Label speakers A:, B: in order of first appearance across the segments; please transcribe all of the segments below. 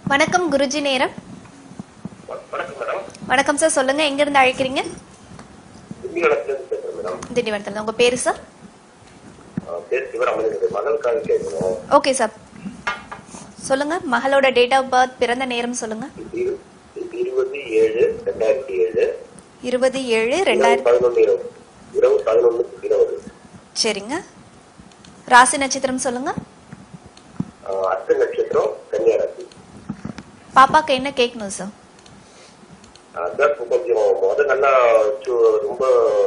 A: வணக்கம் குருஜி நேரம்
B: வணக்கம் மேடம்
A: வணக்கம் சார் சொல்லுங்க எங்க இருந்து அழைக்கிறீங்க
B: திண்டிவனத்துலேருந்து பேசுகிறேன் மேடம்
A: திண்டிவனத்தில் உங்க பேரு சார்
B: ஆ, பேர் சிவராமன் என்னுடைய மகளுக்காக கேட்கணும்
A: ஓகே சார் சொல்லுங்க மகளோட டேட் ஆஃப் பர்த் பிறந்த நேரம் சொல்லுங்க
B: இரு- இருபது ஏழு ரெண்டாயிரத்தி ஏழு
A: இருபது ஏழு
B: இரவு
A: ரெண்டாயிரத்தி
B: பதினொன்று இரவு இரவு பதினொன்றுக்கு இருபது
A: சரிங்க ராசி நட்சத்திரம் சொல்லுங்க
B: ஆ, அர்த்த நட்சத்திரம் கன்னியாராசி
A: பாப்பாக்கு என்ன கேட்கணும் சார்
B: அதான் இப்போ கொஞ்சம் முத நல்லா சு- ரொம்ப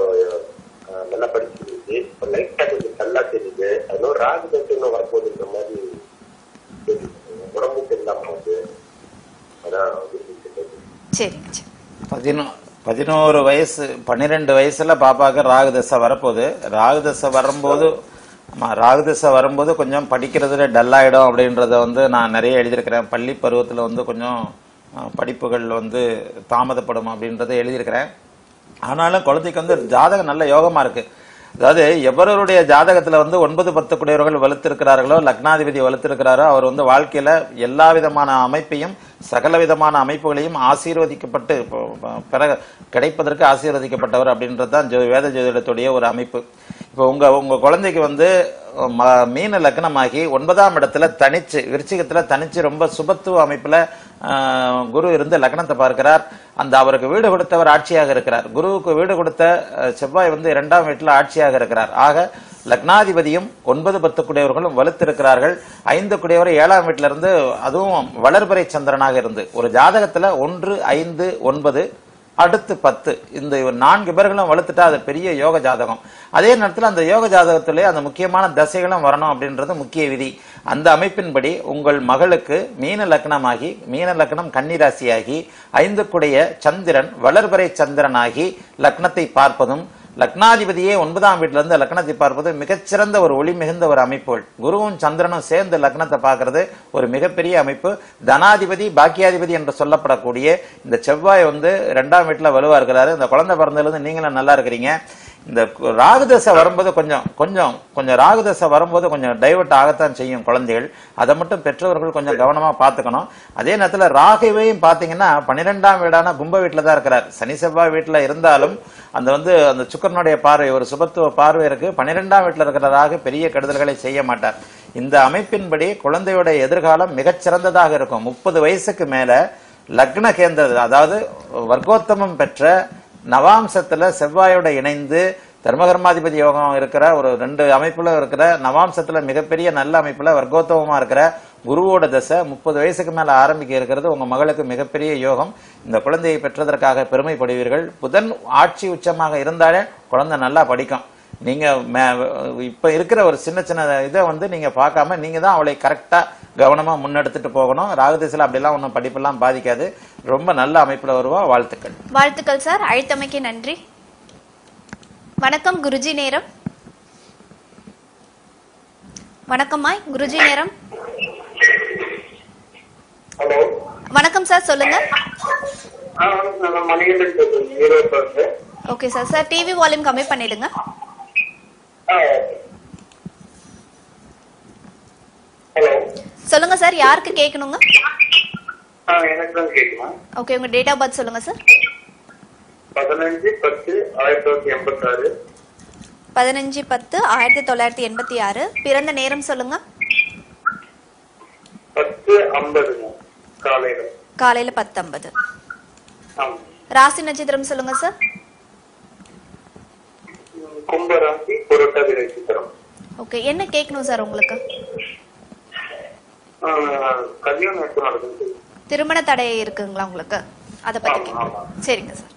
B: ஆ, நல்லா படிச்சிருந்துச்சு இப்போ லைட்டாக கொஞ்சம் நல்லா தெரியுது அதுவும் ராகு தட்டு வரப்போகுதுன்ற மாதிரி தெரியுது. உடம்பு சரியில்லாம வந்து அதான் விரும்பிட்டு
A: சரிங்க சரி
C: பதினோ பதினோரு வயசு பன்னிரெண்டு வயசுல பாப்பாக்கு ராகு தசை வரப்போகுது ராகு தசை வரும்போது ஆமா ராகு தசை வரும்போது கொஞ்சம் படிக்கிறதுல டல் ஆயிடும் அப்படின்றத வந்து நான் நிறைய எழுதியிருக்கிறேன் பள்ளி பருவத்தில் வந்து கொஞ்சம் அஹ், படிப்புகள் வந்து தாமதப்படும் அப்படின்றத எழுதியிருக்கிறேன் ஆனாலும் குழந்தைக்கு வந்து ஜாதகம் நல்ல யோகமா இருக்கு அதாவது எவருடைய ஜாதகத்துல வந்து ஒன்பது பத்து குடையவர்கள் வலுத்திருக்கிறார்களோ லக்னாதிபதி வலுத்திருக்கிறாரோ அவர் வந்து வாழ்க்கையில எல்லா விதமான அமைப்பையும் சகல விதமான அமைப்புகளையும் ஆசீர்வதிக்கப்பட்டு இப்போ, பெற கிடைப்பதற்கு ஆசீர்வதிக்கப்பட்டவர் அப்படின்றது தான் ஜோ வேத ஜோதிடத்துடைய ஒரு அமைப்பு இப்போ உங்க உங்க குழந்தைக்கு வந்து ம- மீன லக்னமாகி ஒன்பதாம் இடத்துல தனிச்சு விருச்சிகத்துல தனிச்சு ரொம்ப சுபத்துவ அமைப்புல ஆஹ், குரு இருந்து லக்னத்தை பார்க்கிறார் அந்த அவருக்கு வீடு கொடுத்தவர் ஆட்சியாக இருக்கிறார் குருவுக்கு வீடு கொடுத்த அஹ், செவ்வாய் வந்து இரண்டாம் வீட்டில் ஆட்சியாக இருக்கிறார் ஆக லக்னாதிபதியும் ஒன்பது பத்து குடையவர்களும் வலுத்திருக்கிறார்கள் ஐந்து குடையவர் ஏழாம் வீட்டில இருந்து அதுவும் வளர்பிறை சந்திரனாக இருந்து ஒரு ஜாதகத்துல ஒன்று ஐந்து ஒன்பது அடுத்து பத்து இந்த நான்கு பேர்களும் வலுத்துட்டா அது பெரிய யோக ஜாதகம் அதே நேரத்தில் அந்த யோக ஜாதகத்திலே அந்த முக்கியமான தசைகளும் வரணும் அப்படின்றது முக்கிய விதி அந்த அமைப்பின்படி உங்கள் மகளுக்கு மீன லக்னமாகி மீன லக்னம் கன்னிராசியாகி ஐந்துக்குடைய சந்திரன் வளர்பிறை சந்திரனாகி லக்னத்தை பார்ப்பதும் லக்னாதிபதியே ஒன்பதாம் வீட்டுல இருந்து லக்னத்தை பார்ப்பது மிகச்சிறந்த ஒரு ஒளி மிகுந்த ஒரு அமைப்புகள் குருவும் சந்திரனும் சேர்ந்து லக்னத்தை பார்க்கிறது ஒரு மிகப்பெரிய அமைப்பு தனாதிபதி பாக்கியாதிபதி என்று சொல்லப்படக்கூடிய இந்த செவ்வாய் வந்து ரெண்டாம் வீட்டுல வலுவா இருக்கிறாரு இந்த குழந்தை பிறந்ததுல இருந்து நீங்களும் நல்லா இருக்கிறீங்க இந்த ராகுதசை வரும்போது கொஞ்சம் கொஞ்சம் கொஞ்சம் ராகுதசை வரும்போது கொஞ்சம் டைவர்ட் ஆகத்தான் செய்யும் குழந்தைகள் அதை மட்டும் பெற்றவர்கள் கொஞ்சம் கவனமா பார்த்துக்கணும் அதே நேரத்துல ராகுவையும் பாத்தீங்கன்னா பன்னிரெண்டாம் வீடான கும்ப வீட்டுல தான் இருக்கிறார் சனி செவ்வாய் வீட்டுல இருந்தாலும் அந்த வந்து அந்த சுக்கரனுடைய பார்வை ஒரு சுபத்துவ பார்வை இருக்கு பன்னிரெண்டாம் வீட்டுல இருக்கிற ராகு பெரிய கெடுதல்களை செய்ய மாட்டார் இந்த அமைப்பின்படி குழந்தையோட எதிர்காலம் மிகச்சிறந்ததாக இருக்கும் முப்பது வயசுக்கு மேல லக்ன கேந்திர அதாவது வர்க்கோத்தமம் பெற்ற நவாம்சத்துல செவ்வாயோட இணைந்து தர்மகர்மாதிபதி யோகம் இருக்கிற ஒரு ரெண்டு அமைப்புல இருக்கிற நவாம்சத்துல மிகப்பெரிய நல்ல அமைப்புல வர்க்கோத்தமமா இருக்கிற குருவோட தசை முப்பது வயசுக்கு மேல ஆரம்பிக்க இருக்கிறது உங்க மகளுக்கு மிகப்பெரிய யோகம் இந்த குழந்தையை பெற்றதற்காக பெருமைப்படுவீர்கள் புதன் ஆட்சி உச்சமாக இருந்தாலே குழந்தை நல்லா படிக்கும் நீங்க மே- இப்ப இருக்கிற ஒரு சின்ன சின்ன இதை வந்து நீங்க பார்க்காம நீங்க தான் அவளை கரெக்டா கவனமா முன்னெடுத்துட்டு போகணும் ராகுதேசில அப்படிலாம் ஒன்றும் படிப்பெல்லாம் பாதிக்காது ரொம்ப நல்ல அமைப்புல வருவா வாழ்த்துக்கள்
A: வாழ்த்துக்கள் சார் அழைத்தமைக்கு நன்றி வணக்கம் குருஜி நேரம் வணக்கம்மாய் குருஜி நேரம்
B: ஹலோ
A: வணக்கம் சார் சொல்லுங்க
B: ஆ நான் மணிகண்டன் பேசுறேன் ஈரோடு பேசுறேன்
A: okay sir sir TV volume கம்மி பண்ணிடுங்க
B: ஆ ஹலோ
A: சொல்லுங்க சார் யாருக்கு கேட்கணுங்க
B: ஆ எனக்கு தான் கேட்குமா
A: ஓகே உங்க டேட் ஆஃப் பர்த் சொல்லுங்க சார்
B: பதினஞ்சு பத்து ஆயிரத்தி தொள்ளாயிரத்தி எண்பத்தாறு
A: பதினஞ்சு பத்து ஆயிரத்தி தொள்ளாயிரத்தி எண்பத்தி ஆறு பிறந்த நேரம் சொல்லுங்க
B: பத்து ஐம்பதுங்க காலையில
A: காலையில பத்தொன்பது
B: ஆமா
A: ராசி நட்சத்திரம் சொல்லுங்க சார்
B: ம், கும்பராசி புரட்டாதி நட்சத்திரம்
A: ஓகே என்ன கேட்கணும் சார் உங்களுக்கு
B: ஆ, கல்யாணம் எப்போ நடக்குது
A: திருமண தடை இருக்குங்களா உங்களுக்கு அதை பத்தி
B: ஆமா,
A: கேட்கணும்
B: ஆமா.
A: சரிங்க சார்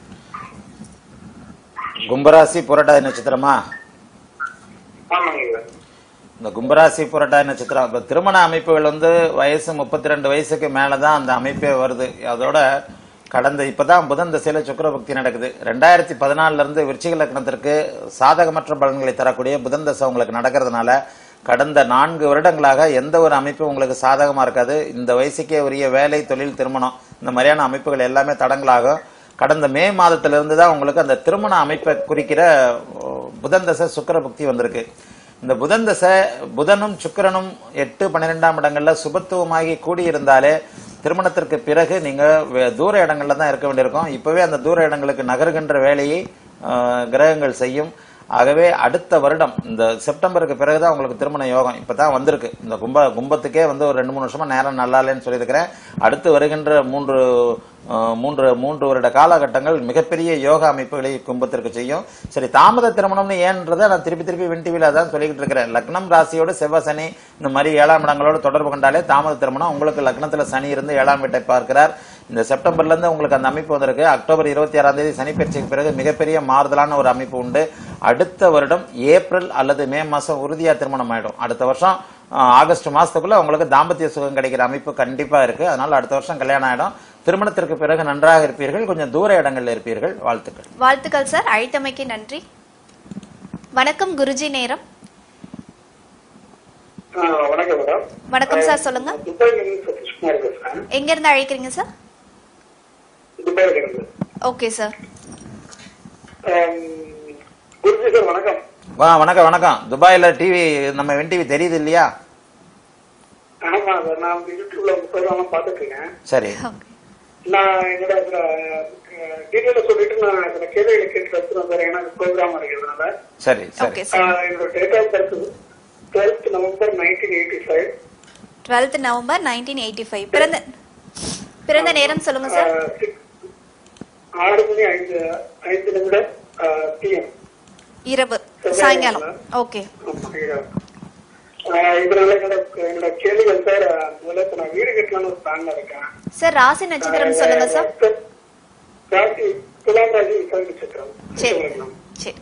C: கும்பராசி புரட்டாதி நட்சத்திரமா
B: ஆமாங்க
C: இந்த கும்பராசி புரட்டாதி நட்சத்திரம் இப்ப திருமண அமைப்புகள் வந்து வயசு முப்பத்தி ரெண்டு வயசுக்கு மேலதான் அந்த அமைப்பே வருது அதோட கடந்த இப்பதான் புதன் திசையில சுக்கிர பக்தி நடக்குது ரெண்டாயிரத்தி பதினாலுல இருந்து விருச்சிக லக்னத்திற்கு சாதகமற்ற பலன்களை தரக்கூடிய புதன் தசை உங்களுக்கு நடக்கிறதுனால கடந்த நான்கு வருடங்களாக எந்த ஒரு அமைப்பும் உங்களுக்கு சாதகமா இருக்காது இந்த வயசுக்கே உரிய வேலை தொழில் திருமணம் இந்த மாதிரியான அமைப்புகள் எல்லாமே தடங்களாகும் கடந்த மே மாதத்திலிருந்து தான் உங்களுக்கு அந்த திருமண அமைப்பை குறிக்கிற ஓ, புதன் தசை சுக்கிர பக்தி வந்திருக்கு இந்த புதன் தசை புதனும் சுக்கிரனும் எட்டு பன்னிரெண்டாம் இடங்கள்ல சுபத்துவமாகி கூடியிருந்தாலே திருமணத்திற்கு பிறகு நீங்க வே- தூர இடங்கள்ல தான் இருக்க வேண்டியிருக்கும் இப்பவே அந்த தூர இடங்களுக்கு நகருகின்ற வேலையை ஆஹ், கிரகங்கள் செய்யும் ஆகவே அடுத்த வருடம் இந்த செப்டம்பருக்கு பிறகுதான் உங்களுக்கு திருமண யோகம் இப்பதான் வந்திருக்கு இந்த கும்ப கும்பத்துக்கே வந்து ஒரு ரெண்டு மூணு வருஷமா நேரம் நல்லா இல்லைன்னு சொல்லியிருக்கிறேன் அடுத்து வருகின்ற மூன்று ஆஹ், மூன்று மூன்று வருட காலகட்டங்கள் மிகப்பெரிய யோகா அமைப்புகளை கும்பத்திற்கு செய்யும் சரி தாமத திருமணம்னு ஏன்றதை நான் திருப்பி திருப்பி வின் டிவியில் அதான் சொல்லிக்கிட்டு இருக்கிறேன் லக்னம் ராசியோடு செவ்வாய் சனி இந்த மாதிரி ஏழாம் இடங்களோடு தொடர்பு கொண்டாலே தாமத திருமணம் உங்களுக்கு லக்னத்துல சனி இருந்து ஏழாம் வீட்டை பார்க்கிறார் இந்த செப்டம்பர்ல இருந்து உங்களுக்கு அந்த அமைப்பு வந்திருக்கு அக்டோபர் இருபத்தி ஆறாம் தேதி சனி பயிற்சிக்கு பிறகு மிகப்பெரிய மாறுதலான ஒரு அமைப்பு உண்டு அடுத்த வருடம் ஏப்ரல் அல்லது மே மாசம் உறுதியா திருமணம் ஆயிடும் அடுத்த வருஷம் ஆஹ், ஆகஸ்ட் மாசத்துக்குள்ள உங்களுக்கு தாம்பத்திய சுகம் கிடைக்கிற அமைப்பு கண்டிப்பா இருக்கு அதனால அடுத்த வருஷம் கல்யாணம் ஆயிடும் திருமணத்திற்கு பிறகு நன்றாக இருப்பீர்கள் கொஞ்சம் தூர இடங்கள்ல இருப்பீர்கள் வாழ்த்துக்கள்
A: வாழ்த்துக்கள் சார் அழைத்தமைக்கு நன்றி வணக்கம் குருஜி நேரம்
D: ஆ, வணக்கம் மேடம்
A: வணக்கம் சார் சொல்லுங்க
D: துபாயில இருந்து சதீஷ்குமார் பேசுறேன்
A: எங்க இருந்து அழைக்கிறீங்க சார்
D: துபாயில இருந்து
A: ஓகே சார்
D: ஆம், குருஜி சார் வணக்கம்
C: வா வணக்கம் வணக்கம் துபாயில டிவி நம்ம வென் டிவி தெரியுது இல்லையா
D: ஆமா சார் நான் வந்து யூடியூப்ல உங்க ப்ரோக்ராம் பார்த்துட்டு இருக்கேன்
C: சரி
D: நான் என்னோட டீட்டெயில சொல்லிட்டு நான் இந்த கேள்விகளை கேட்டு வச்சுருவேன் சார் ஏன்னா ப்ரோக்ராம் இருக்கிறதுனால
C: சரி சரி
A: ஓகே
D: ஆ,
A: சார்
D: என்னோட date of birth twelfth November nineteen eighty five
A: twelfth November nineteen eighty five பிறந்த பிறந்த நேரம் சொல்லுங்க சார்
D: ஆறு மணி ஐந்து ஐந்து நிமிடம் பிஎம்
A: இரவு சாயங்காலம் ஓகே
D: இதனால என்னோட என்னோட கேள்விகள் சார் முதல்ல இப்ப நான் வீடு கட்டலாம்னு ஒரு பிளான்ல இருக்கேன்
A: சார் ராசி நட்சத்திரம் சொல்லுங்க சார்
D: ராசி துலாம் ராசி விசாரி நட்சத்திரம்
A: சரி
D: லக்னம்.
A: சரி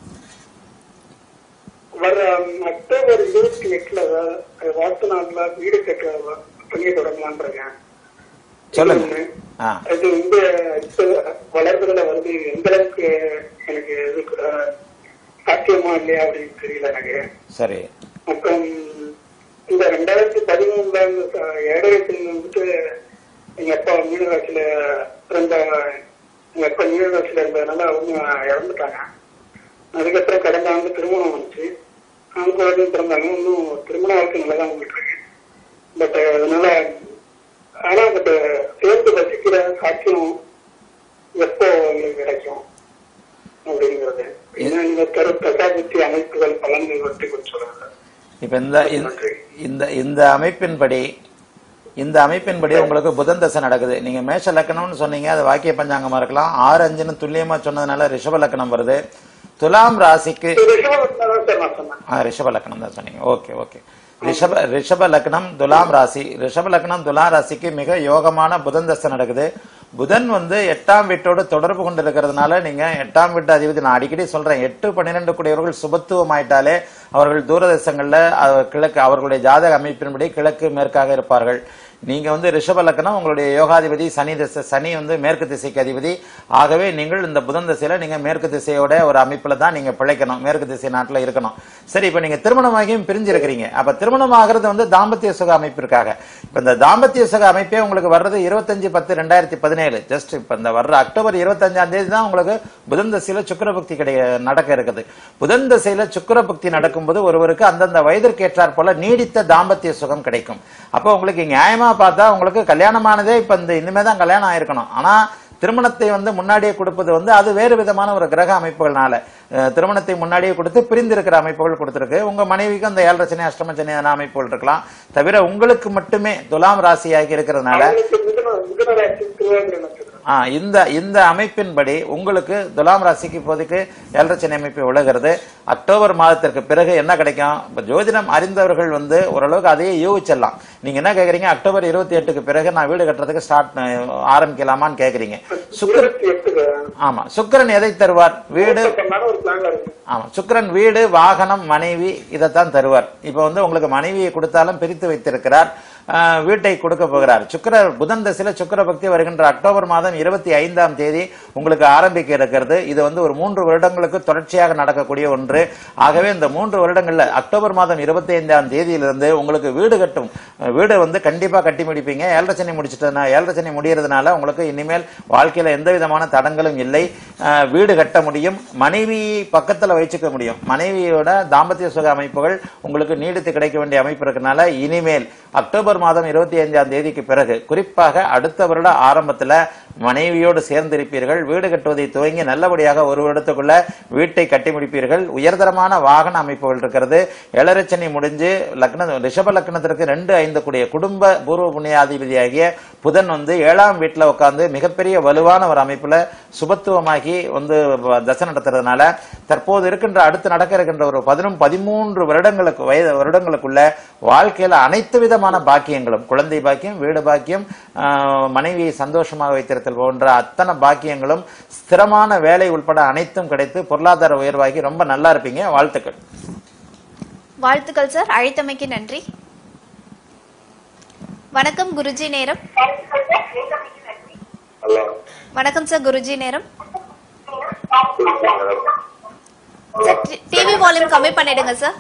D: வர அக்டோபர் இருபத்தி எட்டுல வாஸ்து நாட்டுல வீடு கட்ட பணியை தொடங்கலாம்னு இருக்கேன்
C: சொல்லுங்க.
D: இது ஒண்ணு.
C: ஆ
D: அது இந்த இப்ப வளர்றதுல வருது எந்த அளவுக்கு எனக்கு இது அஹ், சாத்தியமா இல்லையா அப்படின்னு தெரியல எனக்கு
C: சரி
D: அப்புறம் இந்த ரெண்டாயிரத்தி பதிமூணுல இந்த ச- ஏழாயிரத்துல வந்துட்டு எங்க அப்பா மீனராசியில இருந்த எங்க அப்பா மீனராசியில இருந்ததுனால அவங்க இறந்துட்டாங்க அதுக்கப்புறம் கடந்த ஆண்டு திருமணம் வந்துச்சு அவங்க வந்து பிறந்தாங்க இன்னும் திருமண வாழ்க்கை நல்லா தான் போயிட்டு இருக்கு பட் அதனால ஆனா பட் சேர்ந்து வசிக்கிற சாட்சியம் எப்போ உங்களுக்கு கிடைக்கும் அப்படிங்கிறது என்ன இந்த கரு பிரசாபுத்தி அமைப்புகள் பலன்கள் பற்றி கொஞ்சம் சொல்லுங்க
C: இப்ப இந்த இந்த- இந்த இந்த அமைப்பின்படி இந்த அமைப்பின்படி உங்களுக்கு புதன் தசை நடக்குது நீங்க மேஷ லக்கணம்னு சொன்னீங்க அது வாக்கிய பஞ்சாங்கமா இருக்கலாம் ஆறு அஞ்சுன்னு துல்லியமா சொன்னதுனால ரிஷப லக்கணம் வருது துலாம் ராசிக்கு
D: ரிஷபம் தான் சார் நான் சொன்னேன்
C: ஆ, ரிஷப லக்னம் தான் சொன்னீங்க ஓகே ஓகே ரிஷப ரிஷப லக்னம் துலாம் ராசி ரிஷப லக்னம் துலாம் ராசிக்கு மிக யோகமான புதன் தசை நடக்குது புதன் வந்து எட்டாம் வீட்டோடு தொடர்பு கொண்டு இருக்கிறதுனால நீங்க எட்டாம் வீட்டு அதிபதி நான் அடிக்கடி சொல்றேன் எட்டு பன்னிரெண்டு கூடியவர்கள் சுபத்துவம் ஆயிட்டாலே அவர்கள் தூரதேசங்கள்ல அஹ், கிழக்கு அவர்களுடைய ஜாதக அமைப்பின்படி கிழக்கு மேற்காக இருப்பார்கள் நீங்க வந்து ரிஷப லக்னம் உங்களுடைய யோகாதிபதி சனி திசை சனி வந்து மேற்கு திசைக்கு அதிபதி ஆகவே நீங்கள் இந்த புதன் திசையில நீங்க மேற்கு திசையோட ஒரு அமைப்புல தான் நீங்க பிழைக்கணும் மேற்கு திசை நாட்டுல இருக்கணும் சரி இப்ப நீங்க திருமணமாகியும் பிரிஞ்சிருக்கிறீங்க அப்ப திருமணம் ஆகிறது வந்து தாம்பத்திய சுக அமைப்பிற்காக இப்ப இந்த தாம்பத்திய சுக அமைப்பே உங்களுக்கு வர்றது இருபத்தஞ்சு பத்து ரெண்டாயிரத்தி பதினேழு ஜஸ்ட் இப்ப இந்த வர்ற அக்டோபர் இருபத்தஞ்சாம் தேதி தான் உங்களுக்கு புதன் திசையில சுக்கரபக்தி கிடை நடக்க இருக்குது புதன் திசையில சுக்கரபக்தி நடக்கும்போது ஒருவருக்கு அந்தந்த வயதிற்கு ஏற்றாற் போல நீடித்த தாம்பத்திய சுகம் கிடைக்கும் அப்போ உங்களுக்கு நியாயமா பார்த்தா உங்களுக்கு கல்யாணமானதே இப்ப இந்த இனிமே தான் கல்யாணம் ஆயிருக்கணும் ஆனா திருமணத்தை வந்து முன்னாடியே கொடுப்பது வந்து அது வேறு விதமான ஒரு கிரக அமைப்புகள்னால அஹ், திருமணத்தை முன்னாடியே கொடுத்து பிரிந்திருக்கிற அமைப்புகள் கொடுத்திருக்கு உங்க மனைவிக்கு அந்த ஏழரை சனி அஷ்டம சனியான அமைப்புகள் இருக்கலாம் தவிர உங்களுக்கு மட்டுமே துலாம் ராசியாகி இருக்கிறதுனால
D: அவங்களுக்கு மிதுன மிதுன ராசி திருவாதிரை நட்சத்திரம்
C: ஆ, இந்த இந்த அமைப்பின்படி உங்களுக்கு துலாம் ராசிக்கு இப்போதைக்கு ஏழரை சனி அமைப்பு விலகிறது அக்டோபர் மாதத்திற்கு பிறகு என்ன கிடைக்கும் இப்ப ஜோதிடம் அறிந்தவர்கள் வந்து ஓரளவுக்கு அதையே யூகிச்சிடலாம் நீங்க என்ன கேக்குறீங்க அக்டோபர் இருபத்தி எட்டுக்கு பிறகு நான் வீடு கட்டுறதுக்கு ஸ்டார்ட் ஆரம்பிக்கலாமான்னு கேக்குறீங்க சுக்கர
D: இருபத்தி எட்டுக்கு
C: ஆமா சுக்கிரன் எதை தருவார் வீடு
D: பண்ணாலும் ஒரு பிளான்ல இருக்கு
C: ஆமா சுக்கிரன் வீடு வாகனம் மனைவி இதைத்தான் தருவார் இப்போ வந்து உங்களுக்கு மனைவியை கொடுத்தாலும் பிரித்து வைத்திருக்கிறார் ஆஹ், வீட்டை கொடுக்க போகிறார் சுக்கிர புதன் தசையில சுக்கிர பக்தி வருகின்ற அக்டோபர் மாதம் இருபத்தி ஐந்தாம் தேதி உங்களுக்கு ஆரம்பிக்க இருக்கிறது இது வந்து ஒரு மூன்று வருடங்களுக்கு தொடர்ச்சியாக நடக்கக்கூடிய ஒன்று ஆகவே இந்த மூன்று வருடங்கள்ல அக்டோபர் மாதம் இருபத்தி ஐந்தாம் தேதியிலிருந்து உங்களுக்கு வீடு கட்டும் அஹ், வீடு வந்து கண்டிப்பா கட்டி முடிப்பீங்க ஏழரை சனி முடிச்சிட்டதுனா ஏழரை சனி முடியறதுனால உங்களுக்கு இனிமேல் வாழ்க்கையில எந்த விதமான தடங்களும் இல்லை அஹ், வீடு கட்ட முடியும் மனைவி பக்கத்துல வச்சுக்க முடியும் மனைவியோட தாம்பத்திய சுக அமைப்புகள் உங்களுக்கு நீடித்து கிடைக்க வேண்டிய அமைப்பு இருக்கனால இனிமேல் அக்டோபர் அக்டோபர் மாதம் இருபத்தி ஐந்தாம் தேதிக்கு பிறகு குறிப்பாக அடுத்த வருட ஆரம்பத்துல மனைவியோடு சேர்ந்திருப்பீர்கள் வீடு கட்டுவதை துவங்கி நல்லபடியாக ஒரு வருடத்துக்குள்ள வீட்டை கட்டி முடிப்பீர்கள் உயர்தரமான வாகன அமைப்புகள் இருக்கிறது ஏழரைச்சனி முடிஞ்சு லக்ன ரிஷப லக்னத்திற்கு ரெண்டு ஐந்து கூடிய குடும்ப பூர்வ புண்ணியாதிபதியாகிய புதன் வந்து ஏழாம் வீட்டுல உட்கார்ந்து மிகப்பெரிய வலுவான ஒரு அமைப்புல சுபத்துவமாகி வந்து தசை நடத்துறதுனால தற்போது இருக்கின்ற அடுத்து நடக்க இருக்கின்ற ஒரு பதினொன்று பதிமூன்று வருடங்களுக்கு வயது வருடங்களுக்குள்ள வாழ்க்கையில அனைத்து விதமான பாக்கியங்களும் குழந்தை பாக்கியம் வீடு பாக்கியம் ஆஹ், மனைவியை சந்தோஷமாக வைத்திருத்தல் போன்ற அத்தனை பாக்கியங்களும் ஸ்திரமான வேலை உட்பட அனைத்தும் கிடைத்து பொருளாதார உயர்வாகி ரொம்ப நல்லா இருப்பீங்க வாழ்த்துக்கள்
A: வாழ்த்துக்கள் சார் அழைத்தமைக்கு நன்றி வணக்கம் குருஜி நேரம்
B: ஹலோ
A: வணக்கம் சார் குருஜி நேரம்
B: மேடம்
A: சார் டிவி வால்யூம் கம்மி பண்ணிடுங்க சார்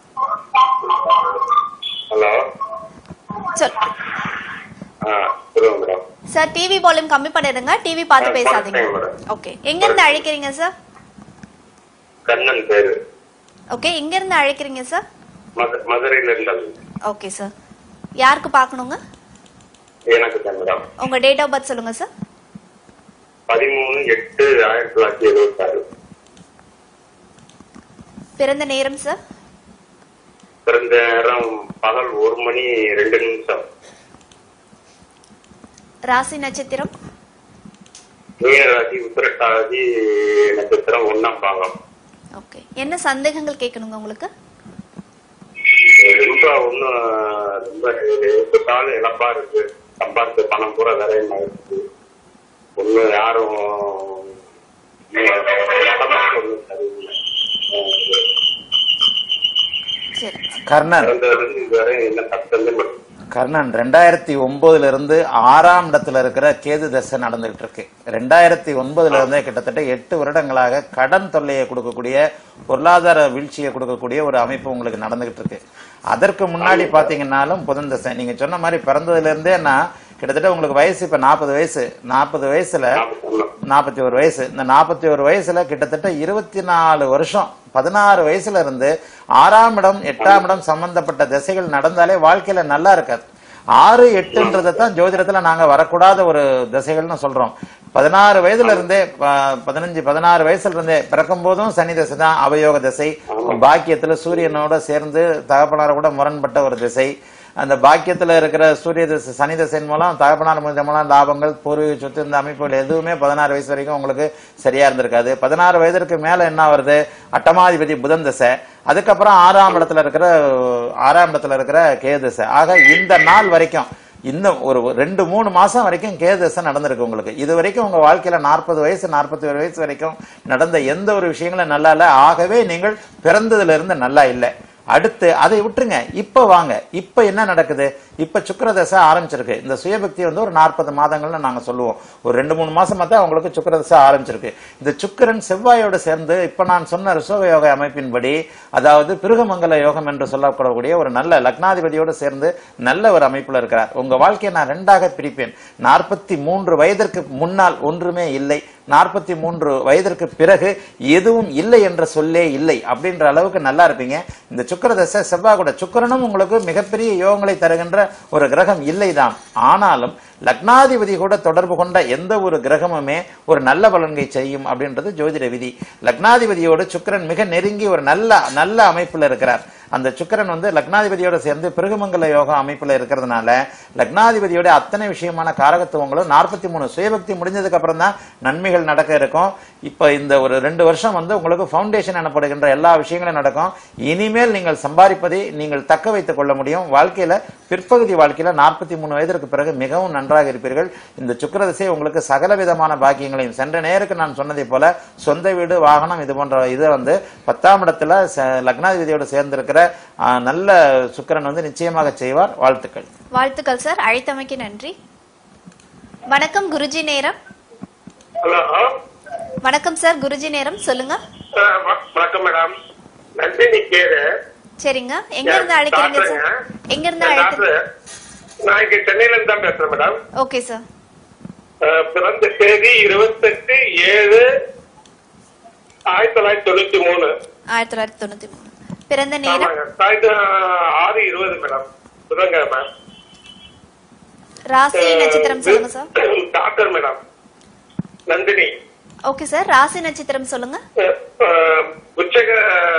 B: ஹலோ
A: சொல்
B: ஆ சொல்லுங்க மேடம்
A: சார் டிவி வால்யூம் கம்மி பண்ணிடுங்க டிவி பார்த்து
B: ஆ,
A: பேசாதீங்க
B: பார்த்துட்டேன் மேடம்.
A: ஓகே எங்க இருந்து அழைக்கிறீங்க சார்
B: கண்ணன் பேரு
A: ஓகே எங்க இருந்து அழைக்கிறீங்க சார்
B: மது மதுரையில இருந்தாங்க
A: ஓகே சார் யாருக்கு பார்க்கணுங்க
B: எனக்கு தான் மேடம்
A: உங்க டேட் ஆஃப் பர்த் சொல்லுங்க சார்
B: பதிமூணு எட்டு ஆயிரத்தி தொள்ளாயிரத்தி எழுபத்தி ஆறு
A: பிறந்த நேரம் சார்
B: பிறந்த நேரம் பகல் ஒரு மணி ரெண்டு நிமிஷம்
A: ராசி நட்சத்திரம்
B: மீனராசி உத்திரட்டாதி நட்சத்திரம் ஒன்னாம் பாகம்
A: ஓகே என்ன சந்தேகங்கள் கேட்கணுங்க உங்களுக்கு
B: ரொம்ப ஒன்னும் ரொம்ப எப்பட்டாலும் இழப்பா இருக்கு சம்பாதிச்ச பணம் பூரா விரையமாயிருக்கு ஒண்ணு யாரும் ஒன்றும் சரியில்லை
A: சரி
C: கர்ணன்
B: பிறந்ததுல இருந்து இதுவரை என்ன கஷ்டமே மட்டும்
C: கர்ணன் ரெண்டாயிரத்தி ஒன்பதுல இருந்து ஆறாம் இடத்துல இருக்கிற கேது தசை நடந்துகிட்டு இருக்கு ரெண்டாயிரத்தி ஒன்பதுல இருந்தே கிட்டத்தட்ட எட்டு வருடங்களாக கடன் தொல்லையை கொடுக்கக்கூடிய பொருளாதார வீழ்ச்சியை கொடுக்கக்கூடிய ஒரு அமைப்பு உங்களுக்கு நடந்துகிட்டு இருக்கு அதற்கு முன்னாடி பாத்தீங்கன்னாலும் புதன் தசை நீங்க சொன்ன மாதிரி பிறந்ததுல இருந்தே நான் கிட்டத்தட்ட உங்களுக்கு வயசு இப்ப நாற்பது வயசு நாற்பது வயசுல நாற்பத்தி ஒரு வயசு இந்த நாற்பத்தி ஒரு வயசுல கிட்டத்தட்ட இருபத்தி நாலு வருஷம் பதினாறு வயசுல இருந்து ஆறாம் இடம் எட்டாம் இடம் சம்பந்தப்பட்ட திசைகள் நடந்தாலே வாழ்க்கையில நல்லா இருக்காது ஆறு எட்டுன்றதை தான் ஜோதிடத்துல நாங்க வரக்கூடாத ஒரு திசைகள்னு சொல்றோம் பதினாறு வயதுல இருந்தே ப- பதினஞ்சு பதினாறு வயசுல இருந்தே பிறக்கும் போதும் சனி திசை தான் அவயோக திசை பாக்கியத்துல சூரியனோட சேர்ந்து தகப்பனார கூட முரண்பட்ட ஒரு திசை அந்த பாக்கியத்துல இருக்கிற சூரிய திசை சனி திசையின் மூலம் தகப்பனார் மூலமாக லாபங்கள் பூர்வீக சொத்து இந்த அமைப்புகள் எதுவுமே பதினாறு வயசு வரைக்கும் உங்களுக்கு சரியா இருந்திருக்காது பதினாறு வயதிற்கு மேல என்ன வருது அட்டமாதிபதி புதன் திசை அதுக்கப்புறம் ஆறாம் இடத்துல இருக்கிற ஆறாம் இடத்துல இருக்கிற கேது திசை ஆக இந்த நாள் வரைக்கும் இன்னும் ஒரு ரெண்டு மூணு மாசம் வரைக்கும் கேது திசை நடந்திருக்கு உங்களுக்கு இது வரைக்கும் உங்க வாழ்க்கையில நாற்பது வயசு நாற்பத்தி ஒரு வயசு வரைக்கும் நடந்த எந்த ஒரு விஷயங்களும் நல்லா இல்லை ஆகவே நீங்கள் பிறந்ததுல இருந்து நல்லா இல்லை அடுத்து அதை விட்டுருங்க இப்ப வாங்க இப்ப என்ன நடக்குது இப்ப சுக்கிர தசை ஆரம்பிச்சிருக்கு இந்த சுயபக்தி வந்து ஒரு நாற்பது மாதங்கள்னு நாங்க சொல்லுவோம் ஒரு ரெண்டு மூணு மாசமா தான் உங்களுக்கு சுக்கிர தசை ஆரம்பிச்சிருக்கு இந்த சுக்கிரன் செவ்வாயோடு சேர்ந்து இப்ப நான் சொன்ன ரிஷோக யோக அமைப்பின்படி அதாவது பிருகமங்கல யோகம் என்று சொல்லக்கூடக்கூடிய ஒரு நல்ல லக்னாதிபதியோடு சேர்ந்து நல்ல ஒரு அமைப்புல இருக்கிறார் உங்க வாழ்க்கையை நான் ரெண்டாக பிரிப்பேன் நாற்பத்தி மூன்று வயதிற்கு முன்னால் ஒன்றுமே இல்லை நாற்பத்தி மூன்று வயதிற்கு பிறகு எதுவும் இல்லை என்ற சொல்லே இல்லை அப்படின்ற அளவுக்கு நல்லா இருப்பீங்க இந்த சுக்கிர தசை செவ்வாய் கூட சுக்கிரனும் உங்களுக்கு மிகப்பெரிய யோகங்களை தருகின்ற ஒரு கிரகம் இல்லைதான் ஆனாலும் லக்னாதிபதி கூட தொடர்பு கொண்ட எந்த ஒரு கிரகமுமே ஒரு நல்ல பலன்களை செய்யும் அப்படின்றது ஜோதிட விதி லக்னாதிபதியோடு சுக்கிரன் மிக நெருங்கி ஒரு நல்ல நல்ல அமைப்புல இருக்கிறார் அந்த சுக்கிரன் வந்து லக்னாதிபதியோட சேர்ந்து பிருகுமங்கல யோகம் அமைப்புல இருக்கிறதுனால லக்னாதிபதியோட அத்தனை விஷயமான காரகத்துவங்களும் நாற்பத்தி மூணு சுயபக்தி முடிஞ்சதுக்கு அப்புறம் தான் நன்மைகள் நடக்க இருக்கும் இப்ப இந்த ஒரு ரெண்டு வருஷம் வந்து உங்களுக்கு ஃபவுண்டேஷன் எனப்படுகின்ற எல்லா விஷயங்களும் நடக்கும் இனிமேல் நீங்கள் சம்பாதிப்பதை நீங்கள் தக்க வைத்துக் கொள்ள முடியும் வாழ்க்கையில பிற்பகுதி வாழ்க்கையில நாற்பத்தி மூணு வயதிற்கு பிறகு மிகவும் நன்றாக இருப்பீர்கள் இந்த சுக்கிர திசை உங்களுக்கு சகல விதமான பாக்கியங்களையும் சென்ற நேருக்கு நான் சொன்னதை போல சொந்த வீடு வாகனம் இது போன்ற இதை வந்து பத்தாம் இடத்துல ச- லக்னாதிபதியோடு சேர்ந்திருக்கிற ஆ, நல்ல சுக்கிரன் வந்து நிச்சயமாக செய்வார் வாழ்த்துக்கள்
A: வாழ்த்துக்கள் சார் அழைத்தமைக்கு நன்றி வணக்கம் குருஜி நேரம்
B: ஹலோ
A: வணக்கம் சார் குருஜி நேரம் சொல்லுங்க
B: வணக்கம் மேடம் நந்தினி கேரு
A: சரிங்க எங்க இருந்து அழைக்கிறீங்க சார் எங்க இருந்து அழைக்கிறீங்க
B: நான் இங்க சென்னையில இருந்து தான் பேசுறேன் மேடம்
A: ஓகே சார்
B: அஹ் பிறந்த தேதி இருபத்தெட்டு ஏழு ஆயிரத்தி தொள்ளாயிரத்தி தொண்ணூத்தி மூணு
A: ஆயிரத்தி தொள்ளாயிரத்தி தொண்ணூத்தி மூணு பிறந்த நேரம்
B: ஆமாங்க சாயந்தரம் ஆறு இருபது மேடம் புதன்கிழமை
A: ராசி நட்சத்திரம் சொல்லுங்க sir
D: doctor madam Nandini
A: okay sir ராசி நட்சத்திரம் சொல்லுங்க
D: உச்சக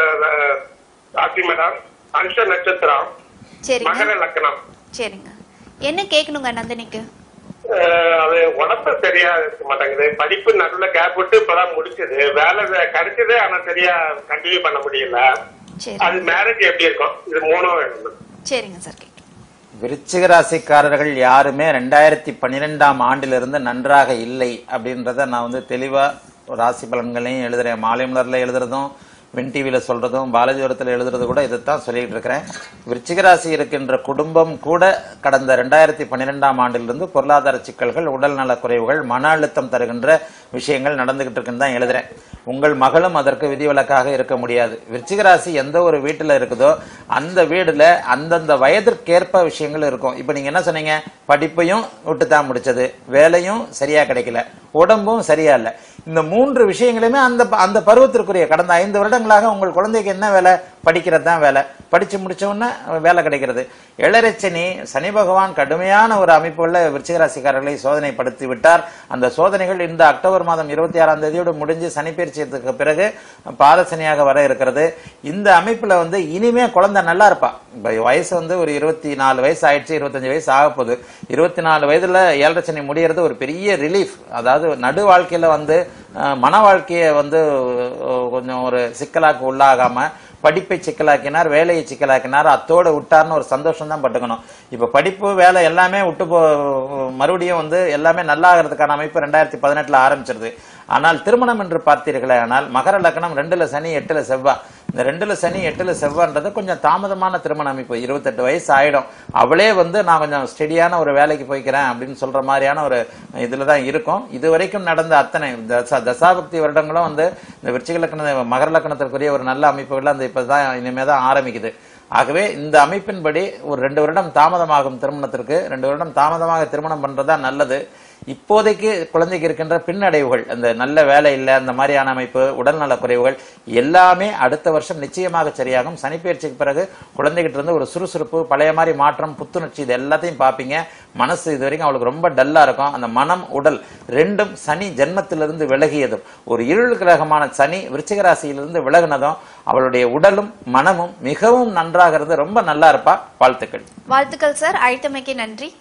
D: ராசி மேடம் அனுஷ நட்சத்திரம்
A: சரிங்க
D: மகர லக்னம்
A: சரிங்க என்ன கேட்கணுங்க நந்தினிக்கு
D: அஹ், அது உடம்பு சரியா இருக்க மாட்டேங்குது படிப்பு நடுவுல கேப் விட்டு இப்பதான் முடிச்சது வேலை வே- கிடைச்சது ஆனா சரியா கண்டினியூ பண்ண முடியல
A: சரி
D: அது மேரேஜ் எப்படி இருக்கும் இது மூணும் வேணும்
A: சரிங்க சார் கேட்குறேன்
C: விருச்சிக ராசிக்காரர்கள் யாருமே ரெண்டாயிரத்தி பன்னிரெண்டாம் ஆண்டிலிருந்து நன்றாக இல்லை அப்படின்றத நான் வந்து தெளிவா ராசி பலன்களையும் எழுதுறேன் மாலை மலர்ல எழுதுறதும் வின் டிவியில் சொல்றதும் பாலஜோரத்தில் எழுதுறது கூட இதைத்தான் சொல்லிட்டு இருக்கிறேன் விருச்சிக ராசி இருக்கின்ற குடும்பம் கூட கடந்த ரெண்டாயிரத்தி பன்னிரெண்டாம் ஆண்டிலிருந்து பொருளாதார சிக்கல்கள் உடல் நலக் குறைவுகள் மன அழுத்தம் தருகின்ற விஷயங்கள் நடந்துகிட்டு இருக்குன்னு தான் எழுதுறேன் உங்கள் மகளும் அதற்கு விதிவிலக்காக இருக்க முடியாது விருச்சிக ராசி எந்த ஒரு வீட்டுல இருக்குதோ அந்த வீடுல அந்தந்த வயதிற்கேற்ப விஷயங்கள் இருக்கும் இப்போ நீங்க என்ன சொன்னீங்க படிப்பையும் விட்டு தான் முடிச்சது வேலையும் சரியா கிடைக்கல உடம்பும் சரியா இல்லை இந்த மூன்று விஷயங்களுமே அந்த அந்த பருவத்திற்குரிய கடந்த ஐந்து வருடங்களாக உங்கள் குழந்தைக்கு என்ன வேலை படிக்கிறது தான் வேலை படிச்சு முடிச்ச உடனே வேலை கிடைக்கிறது இளரச்சனி சனி பகவான் கடுமையான ஒரு அமைப்புள்ள விருச்சிகராசிக்காரர்களை சோதனைப்படுத்தி விட்டார் அந்த சோதனைகள் இந்த அக்டோபர் மாதம் இருபத்தி ஆறாம் தேதியோடு முடிஞ்சு சனி பயிற்சியத்துக்கு பிறகு பாதசனியாக வர இருக்கிறது இந்த அமைப்புல வந்து இனிமே குழந்தை நல்லா இருப்பா இப்ப வயசு வந்து ஒரு இருபத்தி நாலு வயசு ஆயிடுச்சு இருபத்தஞ்சு வயசு ஆக போகுது இருபத்தி நாலு வயதுல ஏழரை சனி முடியறது ஒரு பெரிய ரிலீஃப் அதாவது நடு வாழ்க்கையில வந்து அஹ், மன வாழ்க்கையை வந்து அஹ், கொஞ்சம் ஒரு சிக்கலாக்கு உள்ளாகாம படிப்பை சிக்கலாக்கினார் வேலையை சிக்கலாக்கினார் அத்தோடு விட்டார்னு ஒரு சந்தோஷம் தான் பட்டுக்கணும் இப்ப படிப்பு வேலை எல்லாமே விட்டு போ மறுபடியும் வந்து எல்லாமே நல்லாகிறதுக்கான அமைப்பு ரெண்டாயிரத்தி பதினெட்டுல ஆரம்பிச்சிருது ஆனால் திருமணம் என்று பார்த்தீர்களே ஆனால் மகர லக்னம் ரெண்டுல சனி எட்டுல செவ்வாய் இந்த ரெண்டுல சனி எட்டுல செவ்வான்றது கொஞ்சம் தாமதமான திருமண அமைப்பு இருபத்தெட்டு வயசு ஆயிடும் அவளே வந்து நான் கொஞ்சம் ஸ்டெடியான ஒரு வேலைக்கு போய்க்கிறேன் அப்படின்னு சொல்ற மாதிரியான ஒரு இதுல தான் இருக்கும் இது வரைக்கும் நடந்த அத்தனை தசா தசாபக்தி வருடங்களும் வந்து இந்த விருச்சிக லக்ன மகர லக்னத்திற்குரிய ஒரு நல்ல அமைப்புகள் அந்த இப்பதான் இனிமே தான் ஆரம்பிக்குது ஆகவே இந்த அமைப்பின்படி ஒரு ரெண்டு வருடம் தாமதமாகும் திருமணத்திற்கு ரெண்டு வருடம் தாமதமாக திருமணம் பண்றதா நல்லது இப்போதைக்கு குழந்தைக்கு இருக்கின்ற பின்னடைவுகள் அந்த நல்ல வேலை இல்லை அந்த மாதிரியான அமைப்பு உடல்நல குறைவுகள் எல்லாமே அடுத்த வருஷம் நிச்சயமாக சரியாகும் சனிப்பெயர்ச்சிக்கு பிறகு குழந்தைகிட்ட இருந்து ஒரு சுறுசுறுப்பு பழைய மாதிரி மாற்றம் புத்துணர்ச்சி இது எல்லாத்தையும் பார்ப்பீங்க மனசு இது வரைக்கும் அவளுக்கு ரொம்ப டல்லா இருக்கும் அந்த மனம் உடல் ரெண்டும் சனி ஜென்மத்திலிருந்து விலகியதும் ஒரு இருள் கிரகமான சனி விருச்சிக ராசியிலிருந்து விலகினதும் அவளுடைய உடலும் மனமும் மிகவும் நன்றாக இருந்து ரொம்ப நல்லா இருப்பா வாழ்த்துக்கள்
A: வாழ்த்துக்கள் சார் அழைத்தமைக்கு நன்றி